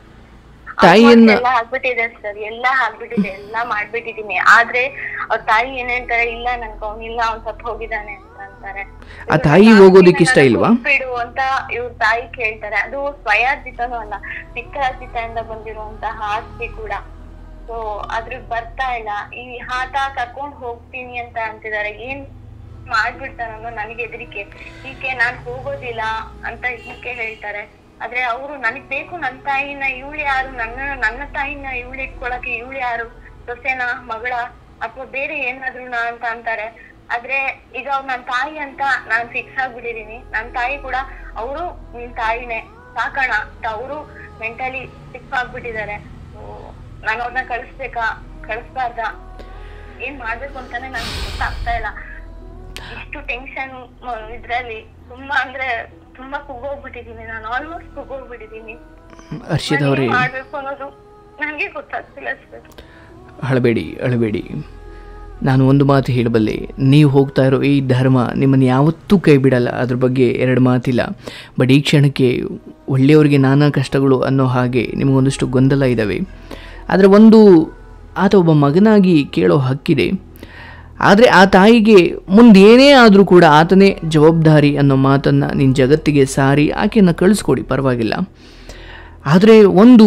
ತಾಯಿಯನ್ನ ಎಲ್ಲ ಆಗ್ಬಿಟ್ಟಿದೆ ಸರ್ ಎಲ್ಲ ಆಗ್ಬಿಟ್ಟಿದೆ ಎಲ್ಲ ಮಾಡ್ಬಿಟ್ಟಿದೀನಿ ಆದ್ರೆ ಅವ್ರ ತಾಯಿ ಏನ್ ಹೇಳ್ತಾರೆ ಇಲ್ಲ ನನ್ಗೆ ಅವ್ನಿಲ್ಲ ಅವ್ನ್ ಸತ್ ಹೋಗಿದ್ದಾನೆ ಅಂತ ಅಂತಾರೆ ಆ ತಾಯಿ ಹೋಗೋದಕ್ಕೆ ಇಷ್ಟ ಇಲ್ವಾ ಬಿಡು ಅಂತ ಇವ್ರ ತಾಯಿ ಕೇಳ್ತಾರೆ ಅದು ಸ್ವಯಾರ್ಜಿತನೂ ಅಲ್ಲ ಪಿತ್ರಾರ್ಜಿತದಿಂದ ಬಂದಿರುವಂತಹ ಆಸ್ತಿ ಕೂಡ ಸೊ ಅದ್ರ ಬರ್ತಾ ಇಲ್ಲ ಈ ಆತ ಕರ್ಕೊಂಡ್ ಹೋಗ್ತೀನಿ ಅಂತ ಅಂತಿದ್ದಾರೆ ಏನ್ ಮಾಡ್ಬಿಡ್ತಾರ ಅನ್ನೋ ನನಗೆ ಹೆದರಿಕೆ ಈಕೆ ನಾನ್ ಹೋಗೋದಿಲ್ಲ ಅಂತ ಈಕೆ ಹೇಳ್ತಾರೆ ಆದ್ರೆ ಅವರು ನನಗ್ ಬೇಕು ನನ್ ತಾಯಿನ ಇವಳು ಯಾರು ನನ್ನ ನನ್ನ ತಾಯಿನ ಇವಳು ಇಟ್ಕೊಳಕ್ಕೆ ಇವಳು ಯಾರು ಸೊಸೆನ ಮಗಳ ಅಥವಾ ಬೇರೆ ಏನಾದ್ರೂ ಅಂತ ಅಂತಾರೆ ಆದ್ರೆ ಈಗ ಅವ್ರು ನನ್ ತಾಯಿ ಅಂತ ನಾನ್ ಫಿಕ್ಸ್ ಆಗ್ಬಿಟ್ಟಿದೀನಿ ನನ್ ತಾಯಿ ಕೂಡ ಅವರು ನಿನ್ ತಾಯಿನೇ ಸಾಕಣ ಅಂತ ಅವರು ಮೆಂಟಲಿ ಫಿಕ್ಸ್ ಆಗ್ಬಿಟ್ಟಿದ್ದಾರೆ ನಾನು ಅವ್ರನ್ನ ಕಳಿಸ್ಬೇಕಾ ಕಳಿಸ್ಬಾರ್ದಾ ಏನ್ ಮಾಡ್ಬೇಕು ಅಂತಾನೆ ನನ್ಗೆ ಗೊತ್ತಾಗ್ತಾ ಇಲ್ಲ ಇಷ್ಟು ಟೆನ್ಷನ್ ಇದ್ರಲ್ಲಿ ತುಂಬಾ ಅಂದ್ರೆ ತುಂಬಾ ಕುಗ್ಗೋಗ್ಬಿಟ್ಟಿದೀನಿ ನಾನು ಆಲ್ಮೋಸ್ಟ್ ಕುಗ್ಗೋಗ್ಬಿಟ್ಟಿದೀನಿ ಹರ್ಷಿತ್ ನಾನ್ ಅವರೇ ಏನ್ ಮಾಡ್ಬೇಕು ಅನ್ನೋದು ನನ್ಗೆ ಗೊತ್ತಾಗ್ತಿಲ್ಲ ಸರ್ ಅಳಬೇಡಿ ಅಳಬೇಡಿ ನಾನು ಒಂದು ಮಾತು ಹೇಳಬಲ್ಲೆ ನೀವು ಹೋಗ್ತಾ ಇರೋ ಈ ಧರ್ಮ ನಿಮ್ಮನ್ನು ಯಾವತ್ತೂ ಕೈ ಬಿಡಲ್ಲ ಅದ್ರ ಬಗ್ಗೆ ಎರಡು ಮಾತಿಲ್ಲ ಬಟ್ ಈ ಕ್ಷಣಕ್ಕೆ ಒಳ್ಳೆಯವರಿಗೆ ನಾನಾ ಕಷ್ಟಗಳು ಅನ್ನೋ ಹಾಗೆ ನಿಮಗೊಂದಷ್ಟು ಗೊಂದಲ ಇದ್ದಾವೆ ಆದರೆ ಒಂದು ಆತ ಒಬ್ಬ ಮಗನಾಗಿ ಕೇಳೋ ಹಕ್ಕಿದೆ ಆದರೆ ಆ ತಾಯಿಗೆ ಮುಂದೇನೇ ಆದರೂ ಕೂಡ ಆತನೇ ಜವಾಬ್ದಾರಿ ಅನ್ನೋ ಮಾತನ್ನು ನಿನ್ನ ಜಗತ್ತಿಗೆ ಸಾರಿ ಆಕೆಯನ್ನು ಕಳಿಸ್ಕೊಡಿ ಪರವಾಗಿಲ್ಲ ಆದರೆ ಒಂದು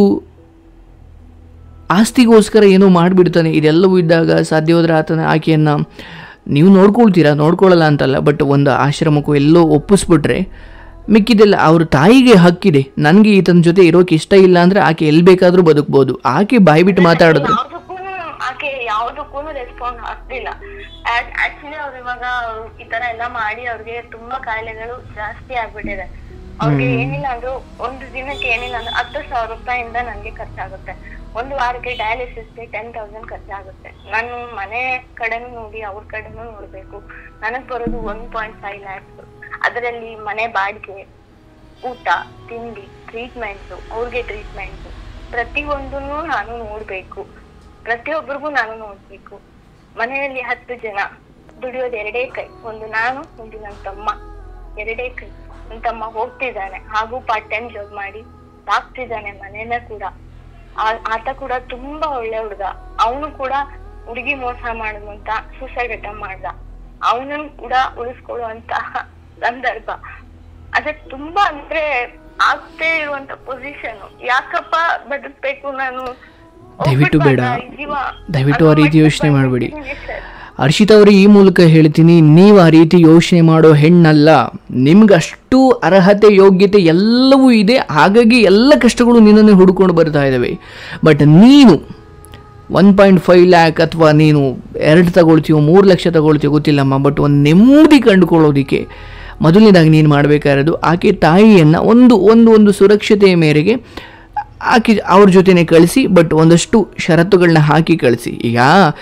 ಆಸ್ತಿಗೋಸ್ಕರ ಏನೋ ಮಾಡಿಬಿಡ್ತಾನೆ ಇದೆಲ್ಲವೂ ಇದ್ದಾಗ ಸಾಧ್ಯವಾದ್ರೆ ಆತನ ಆಕೆಯನ್ನು ನೀವು ನೋಡ್ಕೊಳ್ತೀರಾ ನೋಡ್ಕೊಳ್ಳಲ್ಲ ಅಂತಲ್ಲ ಬಟ್ ಒಂದು ಆಶ್ರಮಕ್ಕೂ ಎಲ್ಲೋ ಒಪ್ಪಿಸ್ಬಿಟ್ರೆ ಮಿಕ್ಕಿದೆಲ್ಲ ಅವ್ರ ತಾಯಿಗೆ ಹಕ್ಕಿದೆ ನನಗೆ ಈತನ ಜೊತೆ ಇರೋಕೆ ಇಷ್ಟ ಇಲ್ಲ ಅಂದರೆ ಆಕೆ ಎಲ್ಲಿ ಬೇಕಾದರೂ ಬದುಕ್ಬೋದು ಆಕೆ ಬಾಯ್ಬಿಟ್ಟು ಮಾತಾಡಿದ್ರು ಯಾವ್ದಕ್ಕೂ ಆಕೆ ಯಾವ್ದಕ್ಕೂ ರೆಸ್ಪಾಂಡ್ ಆಗ್ತಿಲ್ಲ ಆಕ್ಚುಲಿ ಅವ್ರು ಇವಾಗ ಈ ತರ ಎಲ್ಲ ಮಾಡಿ ಅವ್ರಿಗೆ ತುಂಬಾ ಕಾಯಿಲೆಗಳು ಜಾಸ್ತಿ ಆಗ್ಬಿಟ್ಟಿದೆ ಅವ್ರಿಗೆ ಏನಿಲ್ಲ ಅಂದ್ರು ಒಂದು ದಿನಕ್ಕೆ ಏನಿಲ್ಲ ಅಂದ್ರೆ ಹತ್ತು ಸಾವಿರ ರೂಪಾಯಿಂದ ನನ್ಗೆ ಖರ್ಚಾಗುತ್ತೆ ಒಂದು ವಾರಕ್ಕೆ ಡಯಾಲಿಸಿಸ್ಗೆ ಟೆನ್ ತೌಸಂಡ್ ಖರ್ಚಾಗುತ್ತೆ ನಾನು ಮನೆ ಕಡೆನೂ ನೋಡಿ ಅವ್ರ ಕಡೆನೂ ನೋಡ್ಬೇಕು ನನಗ್ ಬರೋದು ಒನ್ ಪಾಯಿಂಟ್ ಫೈವ್ ಲ್ಯಾಕ್ಸ್ ಅದರಲ್ಲಿ ಮನೆ ಬಾಡಿಗೆ ಊಟ ತಿಂಡಿ ಟ್ರೀಟ್ಮೆಂಟ್ಸ್ ಅವ್ರಿಗೆ ಟ್ರೀಟ್ಮೆಂಟ್ಸ್ ಪ್ರತಿಯೊಂದನ್ನು ನಾನು ನೋಡ್ಬೇಕು ಪ್ರತಿಯೊಬ್ಬರಿಗೂ ನಾನು ನೋಡ್ಬೇಕು ಮನೆಯಲ್ಲಿ ಹತ್ತು ಜನ ದುಡಿಯೋದು ಎರಡೇ ಕೈ ಒಂದು ನಾನು ಒಂದು ನನ್ನ ತಮ್ಮ ಎರಡೇ ಕೈ ನನ್ನ ತಮ್ಮ ಹೋಗ್ತಿದ್ದಾನೆ ಹಾಗೂ ಪಾರ್ಟ್ ಟೈಮ್ ಜಾಬ್ ಮಾಡಿ ಸಾಕ್ತಿದ್ದಾನೆ ಮನೇನ ಕೂಡ ಆ- ಆತ ಕೂಡ ತುಂಬಾ ಒಳ್ಳೆ ಹುಡುಗ ಅವನು ಕೂಡ ಹುಡುಗಿ ಮೋಸ ಮಾಡುದು ಅಂತ ಸೂಸೈಡ್ ಅಟೆಂಪ್ ಮಾಡ್ದ ಅವನನ್ನು ಕೂಡ ಉಳಿಸ್ಕೊಳ್ಳುವಂತಹ ಸಂದರ್ಭ ಅದಕ್ಕೆ ತುಂಬಾ ಅಂದ್ರೆ ಆಗ್ತೇ ಇರುವಂತ ಪೊಸಿಷನ್ ಯಾಕಪ್ಪ ಬದುಕ್ಬೇಕು ನಾನು ದಯವಿಟ್ಟು ಬೇಡ. ಹೋಗ್ಬಿಡ್ಬಾರ್ದಾ ಈ ಜೀವ? ದಯವಿಟ್ಟು ಆ ರೀತಿ ಯೋಚನೆ ಮಾಡಬೇಡಿ ಬಂದಿದ್ದೀನಿ ಸರ್. ಹರ್ಷಿತ್ ಅವರೇ ಈ ಮೂಲಕ ಹೇಳ್ತೀನಿ ನೀವು ಆ ರೀತಿ ಯೋಚನೆ ಮಾಡೋ ಹೆಣ್ಣಲ್ಲ ನಿಮ್ಗೆ ಅಷ್ಟು ಅರ್ಹತೆ ಯೋಗ್ಯತೆ ಎಲ್ಲವೂ ಇದೆ ಹಾಗಾಗಿ ಎಲ್ಲ ಕಷ್ಟಗಳು ನಿನ್ನನ್ನು ಹುಡ್ಕೊಂಡು ಬರ್ತಾ ಇದ್ದಾವೆ ಬಟ್ ನೀನು ಒನ್ ಪಾಯಿಂಟ್ ಫೈವ್ ಲ್ಯಾಕ್ ಅಥವಾ ನೀನು ಎರಡು ತಗೊಳ್ತೀವೋ ಮೂರು ಲಕ್ಷ ತಗೊಳ್ತೀವೋ ಗೊತ್ತಿಲ್ಲಮ್ಮ ಬಟ್ ಒಂದು ನೆಮ್ಮದಿ ಕಂಡುಕೊಳ್ಳೋದಕ್ಕೆ ಮೊದಲನೇದಾಗಿ ನೀನು ಮಾಡಬೇಕಾಗಿರೋದು ಆಕೆ ತಾಯಿಯನ್ನು ಒಂದು ಒಂದು ಒಂದು ಸುರಕ್ಷತೆಯ ಮೇರೆಗೆ ಆಕೆ ಅವ್ರ ಜೊತೆನೆ ಕಳಿಸಿ ಬಟ್ ಒಂದಷ್ಟು ಷರತ್ತುಗಳನ್ನ ಹಾಕಿ ಕಳಿಸಿ ಈಗ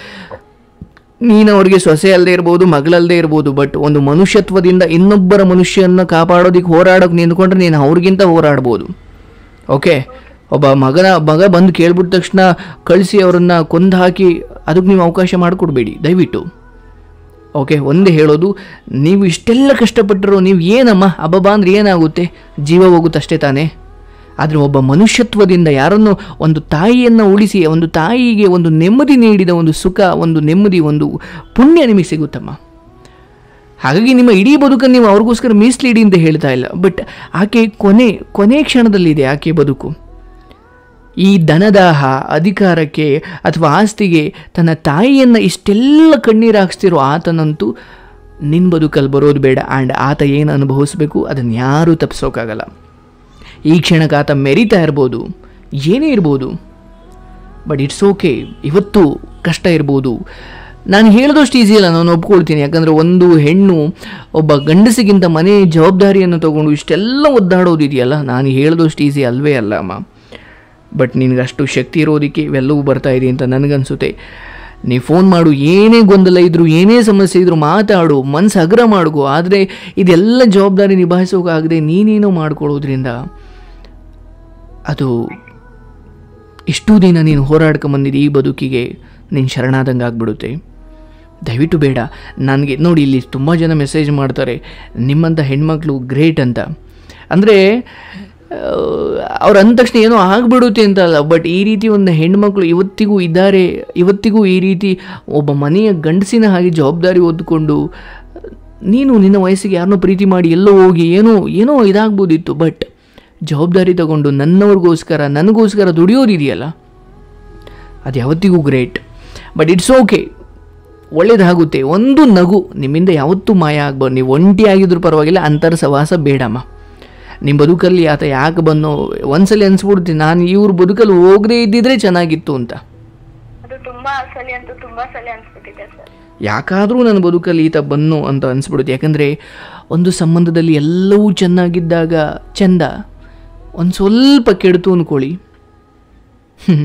ನೀನು ಅವ್ರಿಗೆ ಸೊಸೆ ಅಲ್ಲದೆ ಇರ್ಬೋದು ಮಗಳಲ್ಲದೆ ಇರ್ಬೋದು ಬಟ್ ಒಂದು ಮನುಷ್ಯತ್ವದಿಂದ ಇನ್ನೊಬ್ಬರ ಮನುಷ್ಯನ ಕಾಪಾಡೋದಕ್ಕೆ ಹೋರಾಡೋಕೆ ನಿಂತ್ಕೊಂಡ್ರೆ ನೀನು ಅವ್ರಿಗಿಂತ ಹೋರಾಡ್ಬೋದು ಓಕೆ ಒಬ್ಬ ಮಗನ ಮಗ ಬಂದು ಕೇಳ್ಬಿಟ್ಟ ತಕ್ಷಣ ಕಳಿಸಿ ಅವರನ್ನು ಕೊಂದು ಹಾಕಿ ಅದಕ್ಕೆ ನೀವು ಅವಕಾಶ ಮಾಡಿಕೊಡ್ಬೇಡಿ ದಯವಿಟ್ಟು ಓಕೆ ಒಂದೇ ಹೇಳೋದು ನೀವು ಇಷ್ಟೆಲ್ಲ ಕಷ್ಟಪಟ್ಟರು ನೀವು ಏನಮ್ಮ ಅಬ್ಬಬ್ಬ ಅಂದ್ರೆ ಏನಾಗುತ್ತೆ ಜೀವ ಹೋಗುತ್ತಷ್ಟೇ ತಾನೇ ಆದರೆ ಒಬ್ಬ ಮನುಷ್ಯತ್ವದಿಂದ ಯಾರನ್ನು ಒಂದು ತಾಯಿಯನ್ನು ಉಳಿಸಿ ಒಂದು ತಾಯಿಗೆ ಒಂದು ನೆಮ್ಮದಿ ನೀಡಿದ ಒಂದು ಸುಖ ಒಂದು ನೆಮ್ಮದಿ ಒಂದು ಪುಣ್ಯ ನಿಮಗೆ ಸಿಗುತ್ತಮ್ಮ ಹಾಗಾಗಿ ನಿಮ್ಮ ಇಡೀ ಬದುಕನ್ನು ನೀವು ಅವ್ರಿಗೋಸ್ಕರ ಮೀಸಲಿಡಿ ಅಂತ ಹೇಳ್ತಾ ಇಲ್ಲ ಬಟ್ ಆಕೆ ಕೊನೆ ಕೊನೆ ಕ್ಷಣದಲ್ಲಿದೆ ಆಕೆ ಬದುಕು ಈ ಧನದಾಹ ಅಧಿಕಾರಕ್ಕೆ ಅಥವಾ ಆಸ್ತಿಗೆ ತನ್ನ ತಾಯಿಯನ್ನು ಇಷ್ಟೆಲ್ಲ ಕಣ್ಣೀರು ಹಾಕ್ಸ್ತಿರೋ ಆತನಂತೂ ನಿನ್ನ ಬದುಕಲ್ಲಿ ಬರೋದು ಬೇಡ ಆ್ಯಂಡ್ ಆತ ಏನು ಅನುಭವಿಸ್ಬೇಕು ಅದನ್ನು ಯಾರೂ ತಪ್ಪಿಸೋಕ್ಕಾಗಲ್ಲ ಈ ಕ್ಷಣಕ್ಕೆ ಆತ ಮೆರಿತಾ ಇರ್ಬೋದು ಏನೇ ಇರ್ಬೋದು ಬಟ್ ಇಟ್ಸ್ ಓಕೆ ಇವತ್ತು ಕಷ್ಟ ಇರ್ಬೋದು ನಾನು ಹೇಳೋದಷ್ಟು ಈಸಿ ಅಲ್ಲ ನಾನು ಒಪ್ಕೊಳ್ತೀನಿ ಯಾಕಂದರೆ ಒಂದು ಹೆಣ್ಣು ಒಬ್ಬ ಗಂಡಸಿಗಿಂತ ಮನೆ ಜವಾಬ್ದಾರಿಯನ್ನು ತಗೊಂಡು ಇಷ್ಟೆಲ್ಲ ಒದ್ದಾಡೋದಿದೆಯಲ್ಲ ನಾನು ಹೇಳೋದಷ್ಟು ಈಸಿ ಅಲ್ವೇ ಅಲ್ಲ ಅಮ್ಮ ಬಟ್ ನಿನಗೆ ಅಷ್ಟು ಶಕ್ತಿ ಇರೋದಕ್ಕೆ ಇವೆಲ್ಲವೂ ಬರ್ತಾ ಇದೆ ಅಂತ ನನಗನ್ಸುತ್ತೆ ನೀ ಫೋನ್ ಮಾಡು ಏನೇ ಗೊಂದಲ ಇದ್ರು ಏನೇ ಸಮಸ್ಯೆ ಇದ್ರು ಮಾತಾಡು ಮನಸ್ಸು ಅಗ್ರ ಮಾಡ್ಕೋ ಆದರೆ ಇದೆಲ್ಲ ಜವಾಬ್ದಾರಿ ನಿಭಾಯಿಸೋಕ್ಕಾಗದೆ ನೀನೇನೋ ಮಾಡ್ಕೊಳ್ಳೋದ್ರಿಂದ ಅದು ಇಷ್ಟೂ ದಿನ ನೀನು ಹೋರಾಡ್ಕೊಂಬಂದಿದ್ದು ಈ ಬದುಕಿಗೆ ನೀನು ಶರಣಾದಂಗೆ ಆಗ್ಬಿಡುತ್ತೆ ದಯವಿಟ್ಟು ಬೇಡ ನನಗೆ ನೋಡಿ ಇಲ್ಲಿ ತುಂಬ ಜನ ಮೆಸೇಜ್ ಮಾಡ್ತಾರೆ ನಿಮ್ಮಂಥ ಹೆಣ್ಮಕ್ಳು ಗ್ರೇಟ್ ಅಂತ ಅಂದರೆ ಅವ್ರು ಅಂದ ತಕ್ಷಣ ಏನೋ ಆಗ್ಬಿಡುತ್ತೆ ಅಂತ ಅಲ್ಲ ಬಟ್ ಈ ರೀತಿ ಒಂದು ಹೆಣ್ಮಕ್ಳು ಇವತ್ತಿಗೂ ಇದ್ದಾರೆ ಇವತ್ತಿಗೂ ಈ ರೀತಿ ಒಬ್ಬ ಮನೆಯ ಗಂಡಸಿನ ಹಾಗೆ ಜವಾಬ್ದಾರಿ ಹೊದ್ದುಕೊಂಡು ನೀನು ನಿನ್ನ ವಯಸ್ಸಿಗೆ ಯಾರನ್ನೋ ಪ್ರೀತಿ ಮಾಡಿ ಎಲ್ಲೋ ಹೋಗಿ ಏನೋ ಏನೋ ಇದಾಗ್ಬೋದಿತ್ತು ಬಟ್ ಜವಾಬ್ದಾರಿ ತಗೊಂಡು ನನ್ನವ್ರಿಗೋಸ್ಕರ ನನಗೋಸ್ಕರ ದುಡಿಯೋದಿದೆಯಲ್ಲ ಅದು ಯಾವತ್ತಿಗೂ ಗ್ರೇಟ್ ಬಟ್ ಇಟ್ಸ್ ಓಕೆ ಒಳ್ಳೇದಾಗುತ್ತೆ ಒಂದು ನಗು ನಿಮ್ಮಿಂದ ಯಾವತ್ತೂ ಮಾಯ ಆಗ್ಬಾರ್ದು ನೀವು ಒಂಟಿಯಾಗಿದ್ರೂ ಪರವಾಗಿಲ್ಲ ಅಂತರ ಸವಾಸ ಬೇಡಮ್ಮ ನಿಮ್ಮ ಬದುಕಲ್ಲಿ ಆತ ಯಾಕೆ ಬಂದೋ ಒಂದ್ಸಲಿ ಅನ್ಸ್ಬಿಡ್ತೀನಿ ನಾನು ಇವ್ರ ಬದುಕಲ್ಲಿ ಹೋಗದೇ ಇದ್ದಿದ್ರೆ ಚೆನ್ನಾಗಿತ್ತು ಅಂತ ಅದು ತುಂಬಾ ಸಲ ಅಂತೂ ತುಂಬಾ ಸಲ ಅನ್ಸ್ಬಿಟ್ಟಿದೆ ಸರ್ ಯಾಕಾದರೂ ನನ್ನ ಬದುಕಲ್ಲಿ ಈತ ಬನ್ನು ಅಂತ ಅನಿಸ್ಬಿಡುತ್ತೆ ಯಾಕಂದರೆ ಒಂದು ಸಂಬಂಧದಲ್ಲಿ ಎಲ್ಲವೂ ಚೆನ್ನಾಗಿದ್ದಾಗ ಚಂದ ಒಂದು ಸ್ವಲ್ಪ ಕೆಡ್ತು ಅಂದ್ಕೊಳ್ಳಿ ಹ್ಮ್.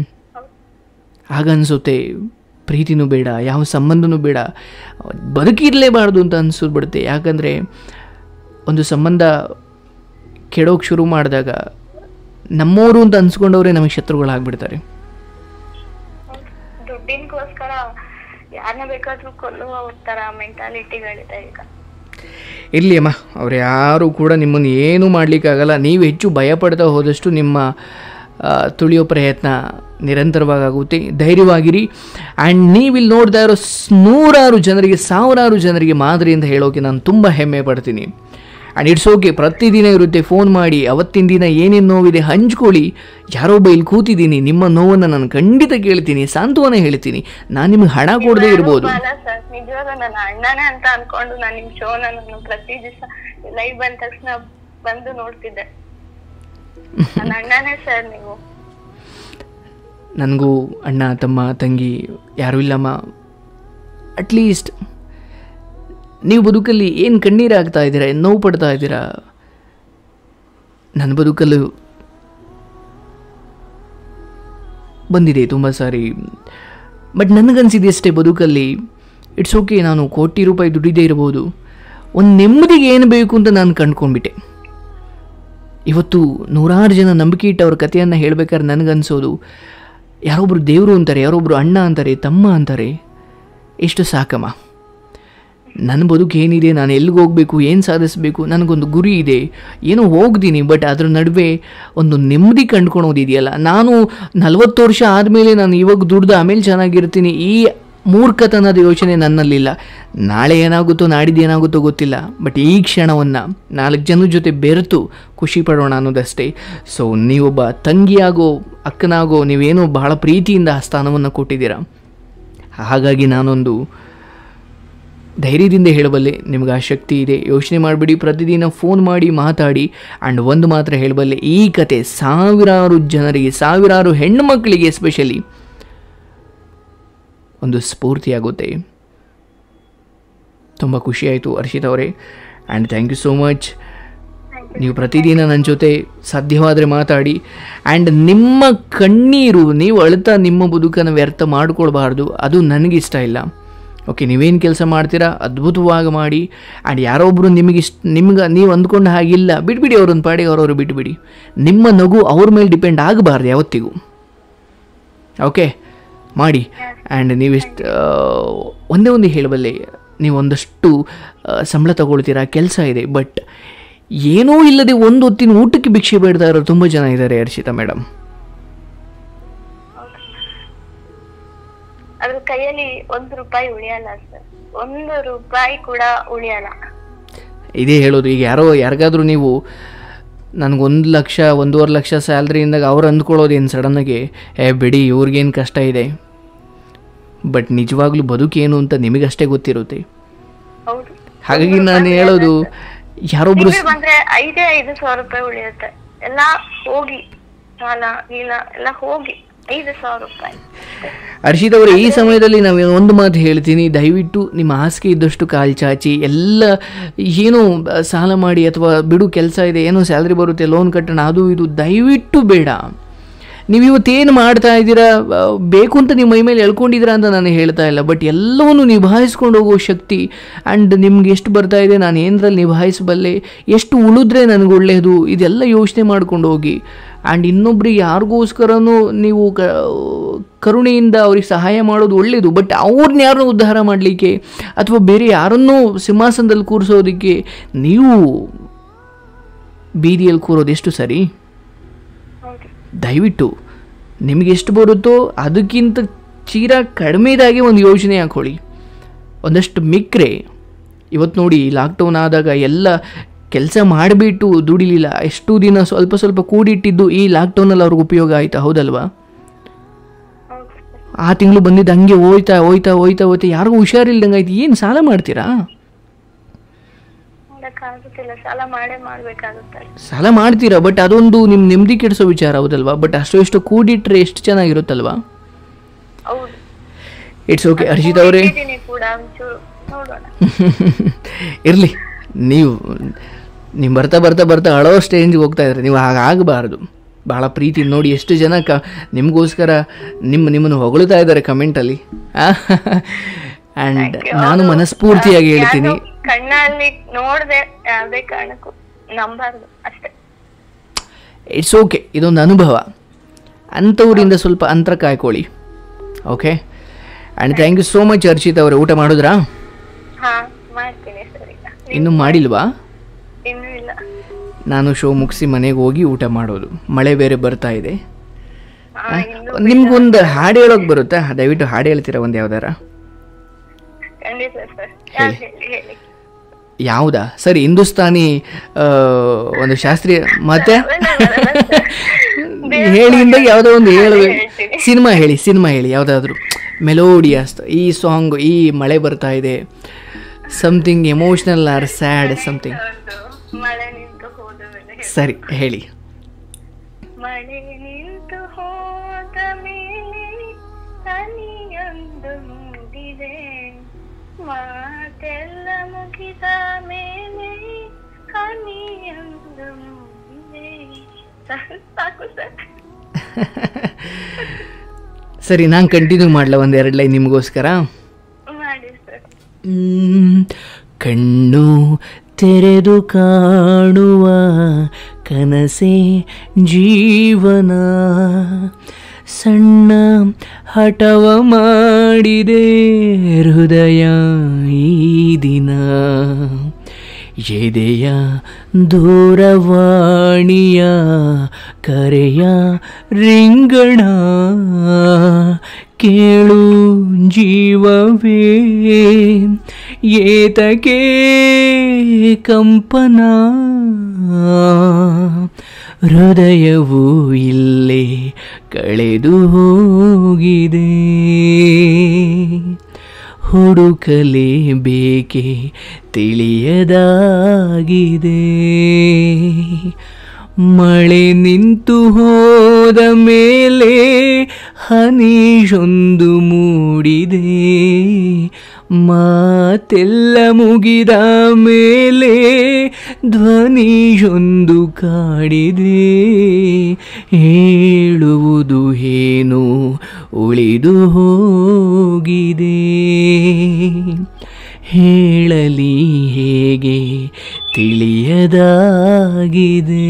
ಆಗ ಅನಿಸುತ್ತೆ ಪ್ರೀತಿನೂ ಬೇಡ ಯಾವ ಸಂಬಂಧನೂ ಬೇಡ ಬದುಕಿರಲೇಬಾರ್ದು ಅಂತ ಅನಿಸ್ಬಿಡುತ್ತೆ ಯಾಕಂದರೆ ಒಂದು ಸಂಬಂಧ ಕೆಡೋಕೆ ಶುರು ಮಾಡಿದಾಗ ನಮ್ಮವರು ಅಂತ ಅನ್ಸ್ಕೊಂಡವರೇ ನಮಗೆ ಶತ್ರುಗಳಾಗ್ಬಿಡ್ತಾರೆ ದುಡ್ಡಿನ್ಗೋಸ್ಕರ ಯಾರನ್ನ ಬೇಕಾದ್ರೂ ಕೊಲ್ಲುವ ತರ ಮೆಂಟಾಲಿಟಿಗಳಿದೆ ಈಗ ಇರಲಿ ಅಮ್ಮ ಅವ್ರು ಯಾರು ಕೂಡ ನಿಮ್ಮನ್ನು ಏನೂ ಮಾಡಲಿಕ್ಕಾಗಲ್ಲ ನೀವು ಹೆಚ್ಚು ಭಯಪಡ್ತಾ ಹೋದಷ್ಟು ನಿಮ್ಮ ಆ, ತುಳಿಯೋ ಪ್ರಯತ್ನ ನಿರಂತರವಾಗುತ್ತೆ ಧೈರ್ಯವಾಗಿರಿ ಆ್ಯಂಡ್ ನೀವಿಲ್ಲಿ ನೋಡ್ತಾ ಇರೋ ಸ್- ನೂರಾರು ಜನರಿಗೆ ಸಾವಿರಾರು ಜನರಿಗೆ ಮಾದರಿ ಅಂತ ಹೇಳೋಕೆ ನಾನು ತುಂಬ ಹೆಮ್ಮೆ ಪಡ್ತೀನಿ ಆ್ಯಂಡ್ ಇಟ್ಸ್ ಓಕೆ ಪ್ರತಿದಿನ ಇರುತ್ತೆ ಫೋನ್ ಮಾಡಿ ಅವತ್ತಿನ ದಿನ ಏನೇನು ನೋವಿದೆ ಹಂಚ್ಕೊಳ್ಳಿ ಯಾರೊಬ್ಬ ಇಲ್ಲಿ ಕೂತಿದ್ದೀನಿ ನಿಮ್ಮ ನೋವನ್ನು ನಾನು ಖಂಡಿತ ಕೇಳ್ತೀನಿ ಸಾಂತ್ವನ ಹೇಳ್ತೀನಿ ನಾನು ನಿಮ್ಗೆ ಹಣ ಕೊಡದೇ ಇರ್ಬೋದು ಅಲ್ಲ ಸರ್ ನಿಜವಾಗ್ಲೂ ನನ್ನ ಅಣ್ಣನೇ ಅಂತ ಅನ್ಕೊಂಡು ನಾನು ನಿಮ್ ಶೋನ ನಾನು ಪ್ರತಿ ದಿವಸ ಲೈವ್ ಬಂದ ತಕ್ಷಣ ಬಂದು ನೋಡ್ತಿದ್ದೆ ನನ್ನ ಅಣ್ಣನೇ ಸರ್ ನೀವು ನನಗೂ ಅಣ್ಣ ತಮ್ಮ ತಂಗಿ ಯಾರೂ ಇಲ್ಲಮ್ಮ ಅಟ್ಲೀಸ್ಟ್ ನೀವು ಬದುಕಲ್ಲಿ ಏನು ಕಣ್ಣೀರಾಗ್ತಾ ಇದ್ದೀರಾ ಏನ್ ನೋವು ಪಡ್ತಾ ಇದ್ದೀರಾ ನನ್ನ ಬದುಕಲ್ಲೂ ಬಂದಿದೆ ತುಂಬ ಸಾರಿ ಬಟ್ ನನಗನ್ಸಿದೆಯಷ್ಟೇ ಬದುಕಲ್ಲಿ ಇಟ್ಸ್ ಓಕೆ ನಾನು ಕೋಟಿ ರೂಪಾಯಿ ದುಡಿದೇ ಇರ್ಬೋದು ಒಂದು ನೆಮ್ಮದಿಗೆ ಏನು ಬೇಕು ಅಂತ ನಾನು ಕಂಡ್ಕೊಂಡ್ಬಿಟ್ಟೆ ಇವತ್ತು ನೂರಾರು ಜನ ನಂಬಿಕೆ ಇಟ್ಟು ಅವ್ರ ಕಥೆಯನ್ನು ಹೇಳ್ಬೇಕಾದ್ರೆ ನನಗನ್ಸೋದು ಯಾರೊಬ್ಬರು ದೇವರು ಅಂತಾರೆ ಯಾರೊಬ್ಬರು ಅಣ್ಣ ಅಂತಾರೆ ತಮ್ಮ ಅಂತಾರೆ ಎಷ್ಟು ಸಾಕಮ್ಮ ನನ್ನ ಬದುಕು ಏನಿದೆ ನಾನು ಎಲ್ಲಿಗೆ ಹೋಗಬೇಕು ಏನು ಸಾಧಿಸಬೇಕು ನನಗೊಂದು ಗುರಿ ಇದೆ ಏನೋ ಹೋಗ್ತೀನಿ ಬಟ್ ಅದ್ರ ನಡುವೆ ಒಂದು ನೆಮ್ಮದಿ ಕಂಡ್ಕೊಳೋದಿದೆಯಲ್ಲ ನಾನು ನಲವತ್ತು ವರ್ಷ ಆದಮೇಲೆ ನಾನು ಇವಾಗ ದುಡ್ದು ಆಮೇಲೆ ಚೆನ್ನಾಗಿರ್ತೀನಿ ಈ ಮೂರ್ಖತನದ ಯೋಚನೆ ನನ್ನಲ್ಲಿಲ್ಲ ನಾಳೆ ಏನಾಗುತ್ತೋ ನಾಡಿದ್ದು ಏನಾಗುತ್ತೋ ಗೊತ್ತಿಲ್ಲ ಬಟ್ ಈ ಕ್ಷಣವನ್ನು ನಾಲ್ಕು ಜನರ ಜೊತೆ ಬೆರೆತು ಖುಷಿ ಪಡೋಣ ಅನ್ನೋದಷ್ಟೇ ಸೊ ನೀವೊಬ್ಬ ತಂಗಿಯಾಗೋ ಅಕ್ಕನಾಗೋ ನೀವೇನೋ ಬಹಳ ಪ್ರೀತಿಯಿಂದ ಆ ಸ್ಥಾನವನ್ನು ಕೊಟ್ಟಿದ್ದೀರಾ ಹಾಗಾಗಿ ನಾನೊಂದು ಧೈರ್ಯದಿಂದ ಹೇಳಬಲ್ಲೆ ನಿಮ್ಗೆ ಆ ಶಕ್ತಿ ಇದೆ ಯೋಚನೆ ಮಾಡಿಬಿಡಿ ಪ್ರತಿದಿನ ಫೋನ್ ಮಾಡಿ ಮಾತಾಡಿ ಆ್ಯಂಡ್ ಒಂದು ಮಾತ್ರ ಹೇಳಬಲ್ಲೆ ಈ ಕತೆ ಸಾವಿರಾರು ಜನರಿಗೆ ಸಾವಿರಾರು ಹೆಣ್ಣು ಮಕ್ಕಳಿಗೆ ಎಸ್ಪೆಷಲಿ ಒಂದು ಸ್ಫೂರ್ತಿಯಾಗುತ್ತೆ ತುಂಬ ಖುಷಿಯಾಯಿತು ಹರ್ಷಿತ್ ಅವರೇ and thank you so much ನೀವು ಪ್ರತಿದಿನ ನನ್ನ ಜೊತೆ ಸಾಧ್ಯವಾದರೆ ಮಾತಾಡಿ ಆ್ಯಂಡ್ ನಿಮ್ಮ ಕಣ್ಣೀರು ನೀವು ಅಳ್ತಾ ನಿಮ್ಮ ಬದುಕನ್ನು ವ್ಯರ್ಥ ಮಾಡ್ಕೊಳ್ಬಾರ್ದು ಅದು ನನಗಿಷ್ಟ ಇಲ್ಲ ಓಕೆ ನೀವೇನು ಕೆಲಸ ಮಾಡ್ತೀರಾ ಅದ್ಭುತವಾಗಿ ಮಾಡಿ ಆ್ಯಂಡ್ ಯಾರೊಬ್ಬರು ನಿಮಗಿಷ್ಟ ನಿಮ್ಗೆ ನೀವು ಅಂದ್ಕೊಂಡ ಹಾಗಿಲ್ಲ ಬಿಟ್ಬಿಡಿ ಅವ್ರೊಂದು ಪಾಡಿಗೆ ಅವ್ರವ್ರು ಬಿಟ್ಬಿಡಿ ನಿಮ್ಮ ನಗು ಅವ್ರ ಮೇಲೆ ಡಿಪೆಂಡ್ ಆಗಬಾರ್ದು ಯಾವತ್ತಿಗೂ ಓಕೆ ಮಾಡಿ ಆ್ಯಂಡ್ ನೀವಿಷ್ಟು ಒಂದೇ ಒಂದು ಹೇಳಬಲ್ಲೆ ನೀವು ಒಂದಷ್ಟು ಆ, ಸಂಬಳ ತಗೊಳ್ತೀರಾ ಕೆಲಸ ಇದೆ ಬಟ್ ಏನೂ ಇಲ್ಲದೆ ಒಂದು ಹೊತ್ತಿನ ಊಟಕ್ಕೆ ಭಿಕ್ಷೆ ಬೇಡ್ತಾ ಇರೋ ತುಂಬ ಜನ ಇದ್ದಾರೆ ಹರ್ಷಿತಾ ಮೇಡಮ್ ಅದ್ರ ಕೈಯಲ್ಲಿ ಒಂದು ರೂಪಾಯಿ ಉಳಿಯಲ್ಲ ಸರ್ ಒಂದು ರೂಪಾಯಿ ಕೂಡ ಉಳಿಯಲ್ಲ ಇದೇ ಹೇಳೋದು ಈಗ ಯಾರೋ ಯಾರಿಗಾದ್ರೂ ನೀವು ನನಗೊಂದು ಲಕ್ಷ ಒಂದೂವರೆ ಲಕ್ಷ ಸ್ಯಾಲ್ರಿಯಿಂದಾಗ ಅವ್ರು ಅಂದ್ಕೊಳ್ಳೋದೇನು ಸಡನ್ನಾಗಿ ಏ ಬಿಡಿ ಇವ್ರಿಗೇನು ಕಷ್ಟ ಇದೆ ಬಟ್ ನಿಜವಾಗ್ಲೂ ಬದುಕೇನು ಅಂತ ನಿಮಗಷ್ಟೇ ಗೊತ್ತಿರುತ್ತೆ ಹೌದು ಹಾಗಾಗಿ ನಾನು ಹೇಳೋದು ಯಾರೊಬ್ರು ತಿಂಗ್ಳು ಬಂದ್ರೆ ಐದೇ ಐದು ಸಾವಿರ ರೂಪಾಯಿ ಉಳಿಯುತ್ತೆ ಎಲ್ಲ ಹೋಗಿ ಸಾಲ ಗೀಲ ಎಲ್ಲ ಹೋಗಿ ಐದು ಸಾವಿರ ರೂಪಾಯಿ ಹರ್ಷಿತ್ ಅವರೇ ಈ ಸಮಯದಲ್ಲಿ ನಾವು ಒಂದು ಮಾತು ಹೇಳ್ತೀನಿ ದಯವಿಟ್ಟು ನಿಮ್ಮ ಹಾಸಿಗೆ ಇದ್ದಷ್ಟು ಕಾಲು ಚಾಚಿ ಎಲ್ಲ ಏನೋ ಸಾಲ ಮಾಡಿ ಅಥವಾ ಬಿಡು ಕೆಲಸ ಇದೆ ಏನೋ ಸ್ಯಾಲ್ರಿ ಬರುತ್ತೆ ಲೋನ್ ಕಟ್ಟೋಣ ಅದು ಇದು ದಯವಿಟ್ಟು ಬೇಡ ನೀವು ಇವತ್ತೇನು ಮಾಡ್ತಾ ಇದ್ದೀರಾ ಆ, ಬೇಕು ಅಂತ ನಿಮ್ಮ ಮೈ ಮೇಲೆ ಎಳ್ಕೊಂಡಿದ್ದೀರಾ ಅಂತ ನಾನು ಹೇಳ್ತಾ ಇಲ್ಲ ಬಟ್ ಎಲ್ಲವನ್ನು ನಿಭಾಯಿಸ್ಕೊಂಡು ಹೋಗೋ ಶಕ್ತಿ ಆ್ಯಂಡ್ ನಿಮ್ಗೆ ಎಷ್ಟು ಬರ್ತಾ ಇದೆ ನಾನು ಏನರಲ್ಲಿ ನಿಭಾಯಿಸಬಲ್ಲೆ ಎಷ್ಟು ಉಳಿದ್ರೆ ನನಗೆ ಒಳ್ಳೆಯದು ಇದೆಲ್ಲ ಯೋಚನೆ ಮಾಡ್ಕೊಂಡು ಹೋಗಿ ಆ್ಯಂಡ್ ಇನ್ನೊಬ್ರಿಗೆ ಯಾರಿಗೋಸ್ಕರನೂ ನೀವು ಕ ಕರುಣೆಯಿಂದ ಅವ್ರಿಗೆ ಸಹಾಯ ಮಾಡೋದು ಒಳ್ಳೆಯದು ಬಟ್ ಅವ್ರನ್ನ ಯಾರನ್ನೂ ಉದ್ಧಾರ ಮಾಡಲಿಕ್ಕೆ ಅಥವಾ ಬೇರೆ ಯಾರನ್ನೂ ಸಿಂಹಾಸನದಲ್ಲಿ ಕೂರಿಸೋದಕ್ಕೆ ನೀವು ಬೀದಿಯಲ್ಲಿ ಕೂರೋದು ಎಷ್ಟು ಸರಿ ಹೌದು ದಯವಿಟ್ಟು ನಿಮಗೆ ಎಷ್ಟು ಬರುತ್ತೋ ಅದಕ್ಕಿಂತ ಚೀರ ಕಡಿಮೆದಾಗಿ ಒಂದು ಯೋಜನೆ ಹಾಕೊಳ್ಳಿ ಒಂದಷ್ಟು ಮಿಕ್ರೆ ಇವತ್ತು ನೋಡಿ ಲಾಕ್ಡೌನ್ ಆದಾಗ ಎಲ್ಲ ಕೆಲಸ ಮಾಡಿಬಿಟ್ಟು ದುಡಿಲಿಲ್ಲ ಎಷ್ಟು ದಿನ ಸ್ವಲ್ಪ ಸ್ವಲ್ಪ ಕೂಡಿಟ್ಟಿದ್ದು ಈ ಲಾಕ್ಡೌನಲ್ಲಿ ಅವ್ರಿಗೆ ಉಪಯೋಗ ಆಯಿತಾ ಹೌದಲ್ವಾ ಹೌದು ಆ ತಿಂಗಳು ಬಂದಿದ್ದು ಹಂಗೆ ಹೋಯ್ತಾ ಹೋಯ್ತಾ ಹೋಯ್ತಾ ಹೋಯ್ತಾ ಯಾರಿಗೂ ಹುಷಾರಿಲ್ದಂಗೆ ಆಯ್ತು ಏನು ಸಾಲ ಮಾಡ್ತೀರಾ ಮಾಡಕ್ಕಾಗುತ್ತಿಲ್ಲ ಸಾಲ ಮಾಡೇ ಮಾಡ್ಬೇಕಾಗುತ್ತೆ ಸಾಲ ಮಾಡ್ತೀರಾ ಬಟ್ ಅದೊಂದು ನಿಮ್ಮ ನೆಮ್ಮದಿ ಕೆಡಿಸೋ ವಿಚಾರ ಹೌದಲ್ವಾ ಬಟ್ ಅಷ್ಟು ಎಷ್ಟು ಕೂಡಿಟ್ರೆ ಎಷ್ಟು ಚೆನ್ನಾಗಿರುತ್ತಲ್ವಾ ಹೌದು ಇಟ್ಸ್ ಓಕೆ ಹರ್ಷಿತ್ ಅವರೇ ಇದ್ದೀನಿ ಕೂಡ ಒಂಚೂರು ನೋಡೋಣ ಇರಲಿ ನೀವು ನೀವು ಬರ್ತಾ ಬರ್ತಾ ಬರ್ತಾ ಅಳೋ ಸ್ಟೇಜ್ಗೆ ಹೋಗ್ತಾ ಇದ್ರೆ ನೀವು ಹಾಗಾಗಬಾರ್ದು ಭಾಳ ಪ್ರೀತಿ ನೋಡಿ ಎಷ್ಟು ಜನ ಕ ನಿಮಗೋಸ್ಕರ ನಿಮ್ಮ ನಿಮ್ಮನ್ನು ಹೊಗಳ್ತಾ ಇದ್ದಾರೆ ಕಮೆಂಟಲ್ಲಿ ಆ್ಯಂಡ್ ನಾನು ಮನಸ್ಫೂರ್ತಿಯಾಗಿ ಹೇಳ್ತೀನಿ ಯಾರ್ನೋ ಕಣ್ಣಲ್ಲಿ ನೋಡ್ದೆ ಯಾವ್ದೇ ಕಾರಣಕ್ಕೂ ನಂಬಾರ್ದು ಅಷ್ಟೇ ಇಟ್ಸ್ ಓಕೆ ಇದೊಂದು ಅನುಭವ ಅಂಥವ್ರಿಂದ ಸ್ವಲ್ಪ ಅಂತರ ಕಾಯ್ಕೊಳ್ಳಿ okay and thank you so much Harshith ಅವರೇ ಊಟ ಮಾಡಿದ್ರಾ ಹಾ ಮಾಡ್ತೀನಿ ಸರಿ ಇನ್ನೂ ಮಾಡಿಲ್ವಾ ಇನ್ನೂ ಇಲ್ಲ ನಾನು ಶೋ ಮುಗಿಸಿ ಮನೆಗೆ ಹೋಗಿ ಊಟ ಮಾಡೋದು ಮಳೆ ಬೇರೆ ಬರ್ತಾ ಇದೆ ಹಾ ಇನ್ನು ನಿಮ್ಗೊಂದು ಹಾಡು ಹೇಳೋಕೆ ಬರುತ್ತಾ ದಯವಿಟ್ಟು ಹಾಡು ಹೇಳ್ತೀರಾ ಒಂದು ಯಾವ್ದಾರ ಖಂಡಿತ ಸರ್ ಯಾವ್ದು ಹೇಳಿ ಹೇಳಿ ಯಾವುದಾ ಸರಿ ಹಿಂದೂಸ್ತಾನಿ ಆ, ಒಂದು ಶಾಸ್ತ್ರೀಯ ಮತ್ತೆ ಹೇಳಿ ಇಂದಾಗ ಯಾವುದೋ ಒಂದು ಹೇಳಬೇಕು ಹೇಳ್ತೀನಿ. ಸಿನಿಮಾ ಹೇಳಿ ಸಿನಿಮಾ ಹೇಳಿ ಯಾವುದಾದ್ರೂ ಮೆಲೋಡಿಯಸ್ ಈ ಸಾಂಗ್ ಈ ಮಳೆ ಬರ್ತಾ ಇದೆ something emotional or sad something ಹೌದು ಮಳೆ ನಿಂತು ಹೋದ ಮೇಲೆ ಹೇಳಿ. ಸರಿ ಹೇಳಿ ಮಳೆ ನಿಂತು ಹೋದ ಮೇಲೆ ಹನಿಯೊಂದು ಮೂಡಿದೆ ಮಾತೆಲ್ಲ ಮುಗಿದ ಮೇಲೆ ಹನಿಯೊಂದು ಮೂಡಿದೆ ಸಾಕು ಸರ್ ಸರಿ ನಾನು ಕಂಟಿನ್ಯೂ ಮಾಡಲ ಒಂದು ಎರಡು ಲೈನ್ ನಿಮಗೋಸ್ಕರ ಮಾಡಿ ಸರ್ ಮ್, ಕಣ್ಣು ತೆರೆದು ಕಾಣುವ ಕನಸೆ ಜೀವನ ಸಣ್ಣ ಹಠವ ಮಾಡಿದೆ ಹೃದಯ ಈ ದಿನ ಎದೆಯ ದೂರವಾಣಿಯ ಕರೆಯ ರಿಂಗಣ ಕೇಳು ಜೀವವೇ ಏತಕೆ ಕಂಪನ ಹೃದಯವು ಇಲ್ಲೇ ಕಳೆದು ಹೋಗಿದೆ ಹುಡುಕಲೇಬೇಕೆ ತಿಳಿಯದಾಗಿದೆ ಮಳೆ ನಿಂತು ಹೋದ ಮೇಲೆ ಹನಿಷೊಂದು ಮೂಡಿದೆ ಮಾತೆಲ್ಲ ಮುಗಿದ ಮೇಲೆ ಧ್ವನಿಯೊಂದು ಕಾಡಿದೆ ಹೇಳುವುದು ಏನು ಉಳಿದು ಹೋಗಿದೆ ಹೇಳಲಿ ಹೇಗೆ ತಿಳಿಯದಾಗಿದೆ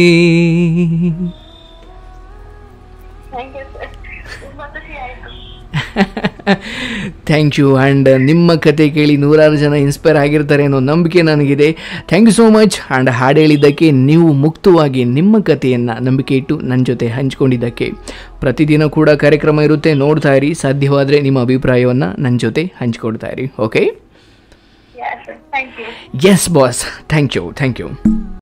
ಥ್ಯಾಂಕ್ ಯು ಸರ್ ತುಂಬಾ ಖುಷಿ ಆಯ್ತು ಥ್ಯಾಂಕ್ ಯು ಆ್ಯಂಡ್ ನಿಮ್ಮ ಕತೆ ಕೇಳಿ ನೂರಾರು ಜನ ಇನ್ಸ್ಪೈರ್ ಆಗಿರ್ತಾರೆ ಅನ್ನೋ ನಂಬಿಕೆ ನನಗಿದೆ thank you so much and ಹಾಡು ಹೇಳಿದ್ದಕ್ಕೆ ನೀವು ಮುಕ್ತವಾಗಿ ನಿಮ್ಮ ಕಥೆಯನ್ನು ನಂಬಿಕೆ ಇಟ್ಟು ನನ್ನ ಜೊತೆ ಹಂಚ್ಕೊಂಡಿದ್ದಕ್ಕೆ ಪ್ರತಿದಿನ ಕೂಡ ಕಾರ್ಯಕ್ರಮ ಇರುತ್ತೆ ನೋಡ್ತಾ ಇರಿ ಸಾಧ್ಯವಾದರೆ ನಿಮ್ಮ ಅಭಿಪ್ರಾಯವನ್ನು ನನ್ನ ಜೊತೆ ಹಂಚ್ಕೊಡ್ತಾ ಇರಿ okay ya sir thank you yes boss thank you thank you